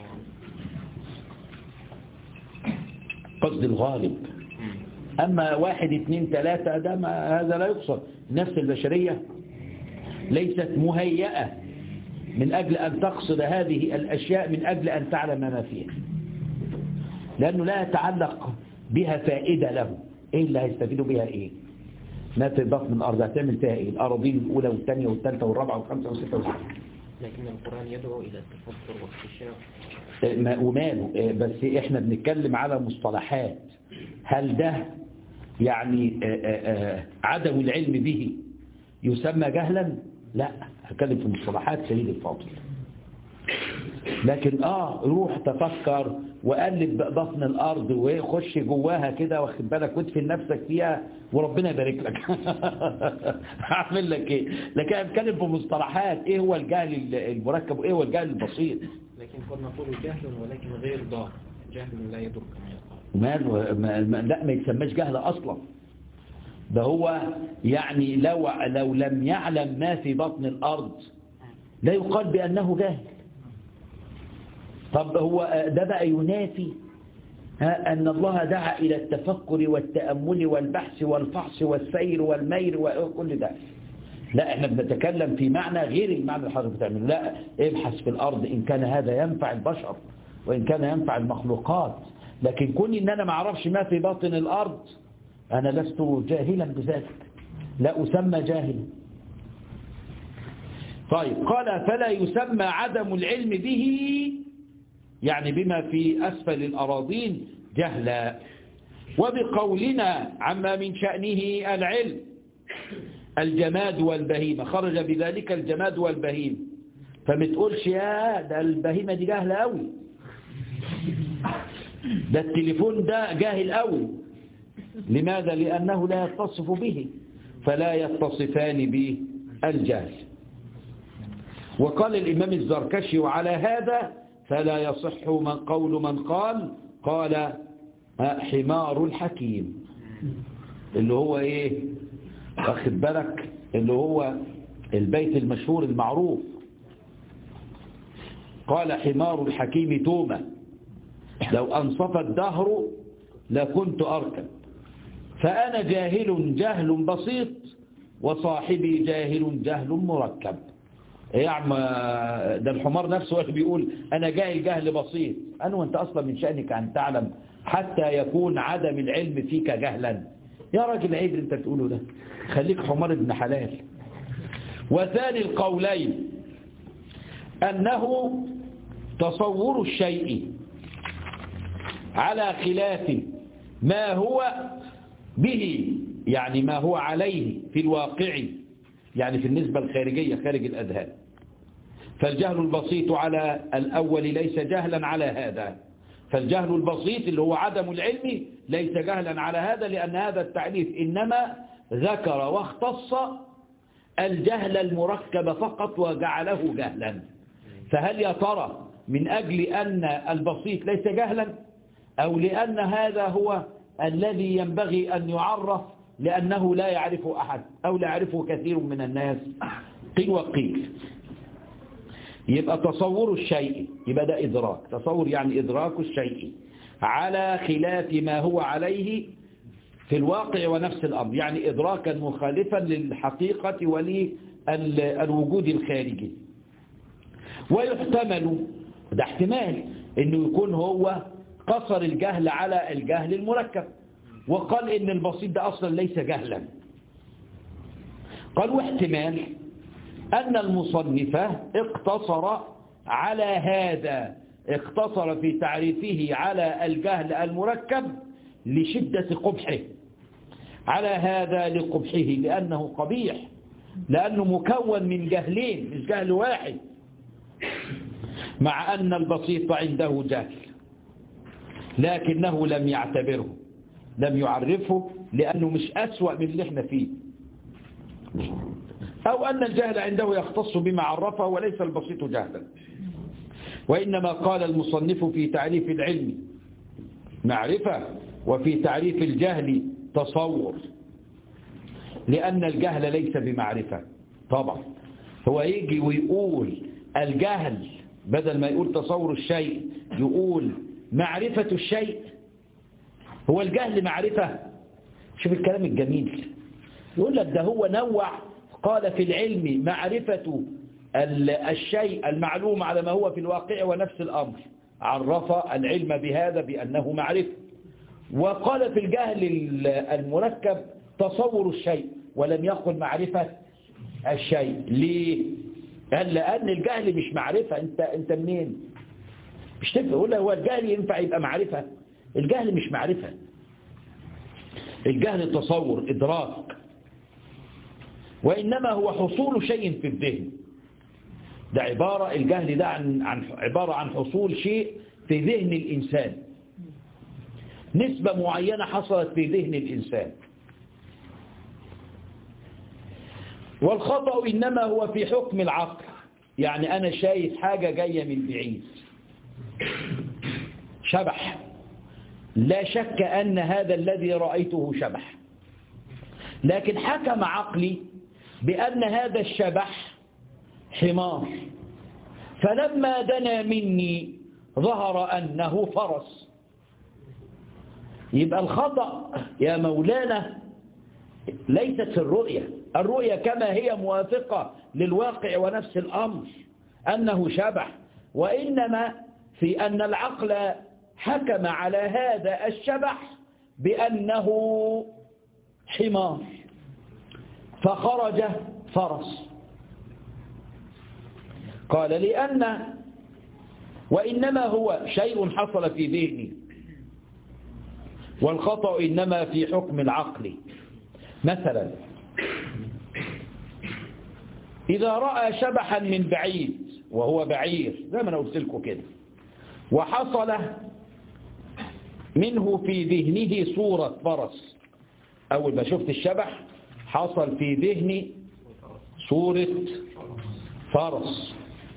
قصد الغالب أما واحد اثنين ثلاثة ده ما هذا لا يقصد نفس البشرية ليست مهيئة من أجل أن تقصد هذه الأشياء من أجل أن تعلم ما فيها لأنه لا يتعلق بها فائدة له إيه اللي هيستفيدوا بها إيه ما في بطن الأرض هتعمل فيها إيه الأراضين الأولى والثانية والثالثة والرابعة والخامسة والستة والسبعة لكن القرآن يدعو إلى التفكر واكتشاف ما- وماله آه، بس احنا بنتكلم على مصطلحات هل ده يعني آه، آه، آه، عدم العلم به يسمى جهلا لا هتكلم في مصطلحات سيد الفاضل لكن اه روح تفكر وقلب بطن الارض وخش جواها كده واخد بالك وادفن نفسك فيها وربنا يبارك لك هعمل لك ايه لكن انا بتكلم في مصطلحات ايه هو الجهل المركب وايه هو الجهل البسيط لكن قد نقول جهل ولكن غير ضار جهل لا يضر كما يقال مال ما ما- لا ما يتسماش جهل اصلا ده هو يعني لو لو لم يعلم ما في بطن الارض لا يقال بانه جاهل طب هو ده بقى ينافي ها ان الله دعا الى التفكر والتامل والبحث والفحص والسير والمير وكل ده لا احنا بنتكلم في معنى غير المعنى اللي حضرتك بتعمله لا ابحث في الارض ان كان هذا ينفع البشر وان كان ينفع المخلوقات لكن كوني ان انا ما اعرفش ما في باطن الارض انا لست جاهلا بذلك لا اسمى جاهلا طيب قال فلا يسمى عدم العلم به يعني بما في أسفل الأراضين جهلا وبقولنا عما من شأنه العلم الجماد والبهيمة خرج بذلك الجماد والبهيمة فمتقولش يا ده البهيمة دي جاهلة قوي ده التليفون ده جاهل قوي لماذا لأنه لا يتصف به فلا يتصفان بالجهل وقال الإمام الزركشي وعلى هذا فلا يصح من قول من قال قال حمار الحكيم اللي هو ايه واخد بالك اللي هو البيت المشهور المعروف قال حمار الحكيم تومة لو أنصف الدهر لكنت أركب فأنا جاهل جهل بسيط وصاحبي جاهل جهل مركب يا عم ده الحمار نفسه هو اللي بيقول أنا جاهل جهل بسيط أنا وأنت أصلا من شأنك أن تعلم حتى يكون عدم العلم فيك جهلا يا راجل عيب اللي انت بتقوله ده خليك حمار ابن حلال وثاني القولين أنه تصور الشيء على خلاف ما هو به يعني ما هو عليه في الواقع يعني في النسبة الخارجية خارج الأذهان فالجهل البسيط على الأول ليس جهلا على هذا فالجهل البسيط اللي هو عدم العلم ليس جهلا على هذا لأن هذا التعريف إنما ذكر واختص الجهل المركب فقط وجعله جهلا فهل يا ترى من أجل أن البسيط ليس جهلا أو لأن هذا هو الذي ينبغي أن يعرف لأنه لا يعرفه أحد أو لا يعرفه كثير من الناس قيل وقيل يبقى تصور الشيء يبقى ده إدراك تصور يعني إدراك الشيء على خلاف ما هو عليه في الواقع ونفس الأمر يعني إدراكا مخالفا للحقيقة وللوجود الخارجي ويحتمل ده احتمال انه يكون هو قصر الجهل على الجهل المركب وقال ان البسيط ده اصلا ليس جهلا قال واحتمال ان المصنف اقتصر على هذا اقتصر في تعريفه على الجهل المركب لشدة قبحه على هذا لقبحه لأنه قبيح لأنه مكون من جهلين مش جهل واحد مع أن البسيط عنده جهل لكنه لم يعتبره لم يعرفه لأنه مش أسوأ من اللي احنا فيه أو أن الجهل عنده يختص بما عرفه وليس البسيط جهلا وإنما قال المصنف في تعريف العلم معرفة وفي تعريف الجهل تصور لأن الجهل ليس بمعرفة طبعا هو يجي ويقول الجهل بدل ما يقول تصور الشيء يقول معرفة الشيء هو الجهل معرفة شوف الكلام الجميل يقول لك ده هو نوع قال في العلم معرفة الشيء المعلوم على ما هو في الواقع ونفس الأمر عرف العلم بهذا بأنه معرفة وقال في الجهل المركب تصور الشيء ولم يقل معرفة الشيء ليه؟ قال لأن الجهل مش معرفة أنت, انت منين مش تفهم يقول هو الجهل ينفع يبقى معرفة الجهل مش معرفة الجهل تصور إدراك وإنما هو حصول شيء في الذهن ده عبارة الجهل ده عن, عن عبارة عن حصول شيء في ذهن الإنسان نسبة معينة حصلت في ذهن الإنسان والخطأ إنما هو في حكم العقل يعني أنا شايف حاجة جاية من بعيد شبح لا شك أن هذا الذي رأيته شبح لكن حكم عقلي بأن هذا الشبح حمار فلما دنا مني ظهر أنه فرس يبقى الخطأ يا مولانا ليست في الرؤية الرؤية كما هي موافقة للواقع ونفس الأمر أنه شبح وإنما في أن العقل حكم على هذا الشبح بأنه حمار فخرج فرس قال لأن وإنما هو شيء حصل في ذهني والخطأ إنما في حكم العقل مثلا إذا رأى شبحا من بعيد وهو بعير زي ما أنا قلت لكم كده وحصل منه في ذهنه صورة فرس أول ما شفت الشبح حصل في ذهني صورة فرس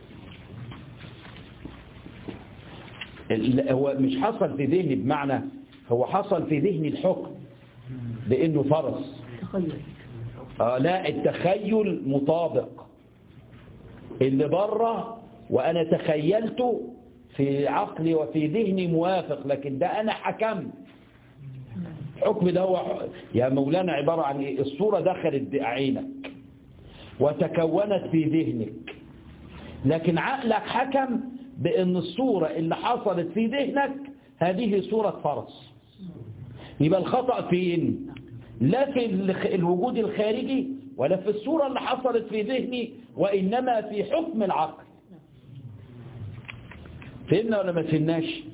هو مش حصل في ذهني بمعنى هو حصل في ذهني الحكم بأنه فرس آه لا التخيل مطابق اللي بره وأنا تخيلته في عقلي وفي ذهني موافق لكن ده أنا حكمت الحكم ده هو يا مولانا عبارة عن إيه الصورة دخلت بعينك وتكونت في ذهنك لكن عقلك حكم بأن الصورة اللي حصلت في ذهنك هذه صورة فرس يبقى الخطأ فين لا في الوجود الخارجي ولا في الصورة اللي حصلت في ذهني وإنما في حكم العقل فهمنا ولا ما فهمناش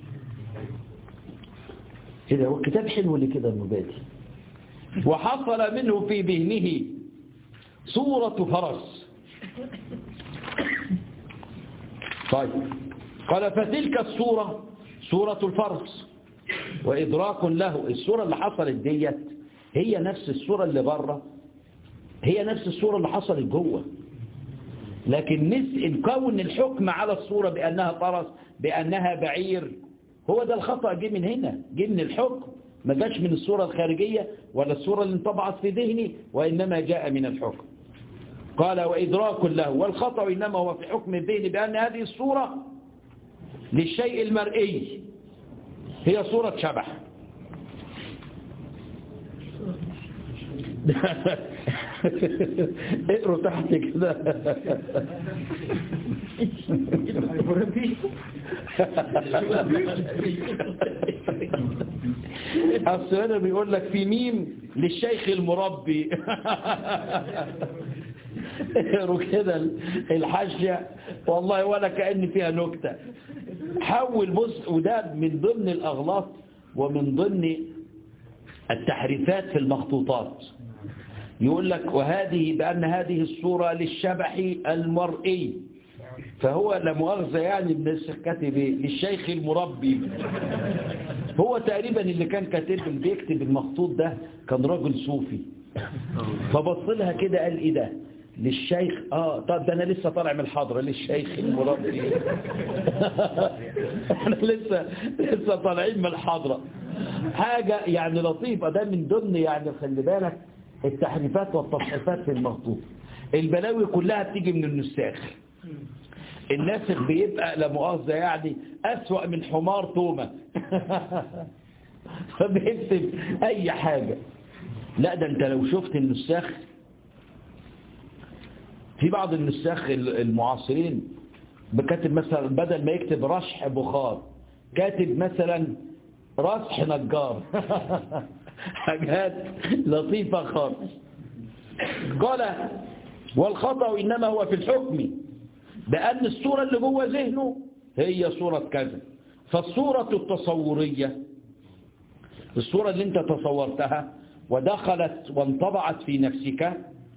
كده هو الكتاب حلو اللي كده المبادئ وحصل منه في ذهنه صورة فرس طيب قال فتلك الصورة صورة الفرس وإدراك له الصورة اللي حصلت ديت هي نفس الصورة اللي بره هي نفس الصورة اللي حصلت جوه لكن نسأل كون الحكم على الصورة بأنها فرس بأنها بعير هو ده الخطأ جه من هنا جه من الحكم ما جاش من الصورة الخارجية ولا الصورة اللي انطبعت في ذهني وإنما جاء من الحكم قال وإدراك له والخطأ إنما هو في حكم الذهن بأن هذه الصورة للشيء المرئي هي صورة شبح اقروا تحت كده السؤال بيقول لك في ميم للشيخ المربي اقروا كده الحاشية والله ولا كأن فيها نكتة حول بص وده من ضمن الأغلاط ومن ضمن التحريفات في المخطوطات يقول لك وهذه بأن هذه الصورة للشبح المرئي فهو لا مؤاخذة يعني ابن الشيخ كاتب ايه للشيخ المربي هو تقريبا اللي كان كاتب اللي بيكتب المخطوط ده كان راجل صوفي فبص لها كده قال ايه ده للشيخ اه طب ده انا لسه طالع من الحضره للشيخ المربي احنا لسه لسه طالعين من الحضره حاجه يعني لطيفه ده من ضمن يعني خلي بالك التحريفات والتصحيفات في المخطوط البلاوي كلها بتيجي من النساخ الناسخ بيبقى لا مؤاخذه يعني أسوأ من حمار تومة فبيكتب أي حاجة لا ده أنت لو شفت النساخ في بعض النساخ المعاصرين بكاتب مثلا بدل ما يكتب رشح بخار كاتب مثلا رشح نجار حاجات لطيفة خالص قال والخطأ إنما هو في الحكم بأن الصورة اللي جوه ذهنه هي صورة كذا فالصورة التصورية الصورة اللي انت تصورتها ودخلت وانطبعت في نفسك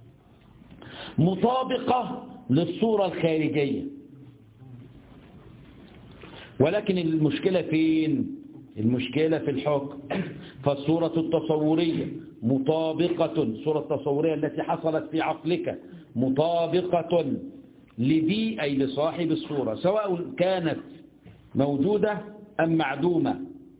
مطابقة للصورة الخارجية ولكن المشكلة فين المشكلة في الحكم فالصورة التصورية مطابقة الصورة التصورية التي حصلت في عقلك مطابقة لذي أي لصاحب الصورة سواء كانت موجودة أم معدومة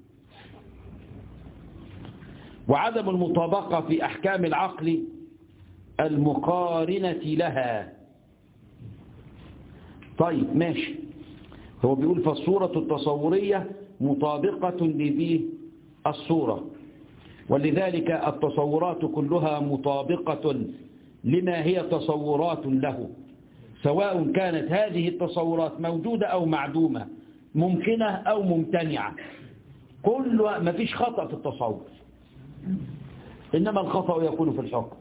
وعدم المطابقة في أحكام العقل المقارنة لها طيب ماشي هو بيقول فالصورة التصورية مطابقة لذي الصورة ولذلك التصورات كلها مطابقة لما هي تصورات له سواء كانت هذه التصورات موجودة أو معدومة ممكنة أو ممتنعة كل ما فيش خطأ في التصور إنما الخطأ يكون في الحكم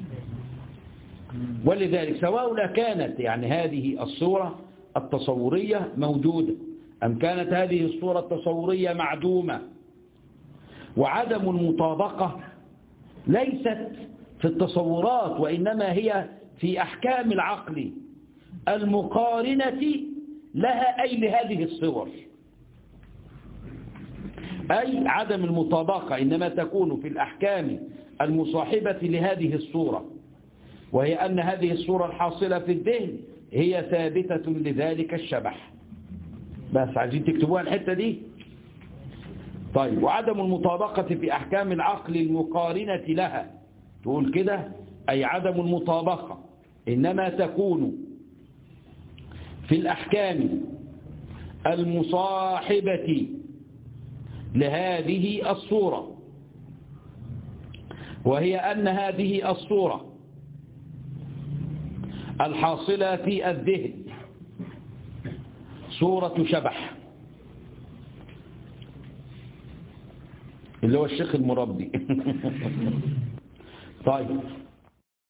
ولذلك سواء كانت يعني هذه الصورة التصورية موجودة أم كانت هذه الصورة التصورية معدومة وعدم المطابقة ليست في التصورات وإنما هي في أحكام العقل المقارنة لها أي لهذه الصور أي عدم المطابقة إنما تكون في الأحكام المصاحبة لهذه الصورة وهي أن هذه الصورة الحاصلة في الذهن هي ثابتة لذلك الشبح بس عايزين تكتبوها الحتة دي طيب وعدم المطابقة في أحكام العقل المقارنة لها تقول كده أي عدم المطابقة إنما تكون في الأحكام المصاحبة لهذه الصورة وهي أن هذه الصورة الحاصلة في الذهن صورة شبح اللي هو الشيخ المربي طيب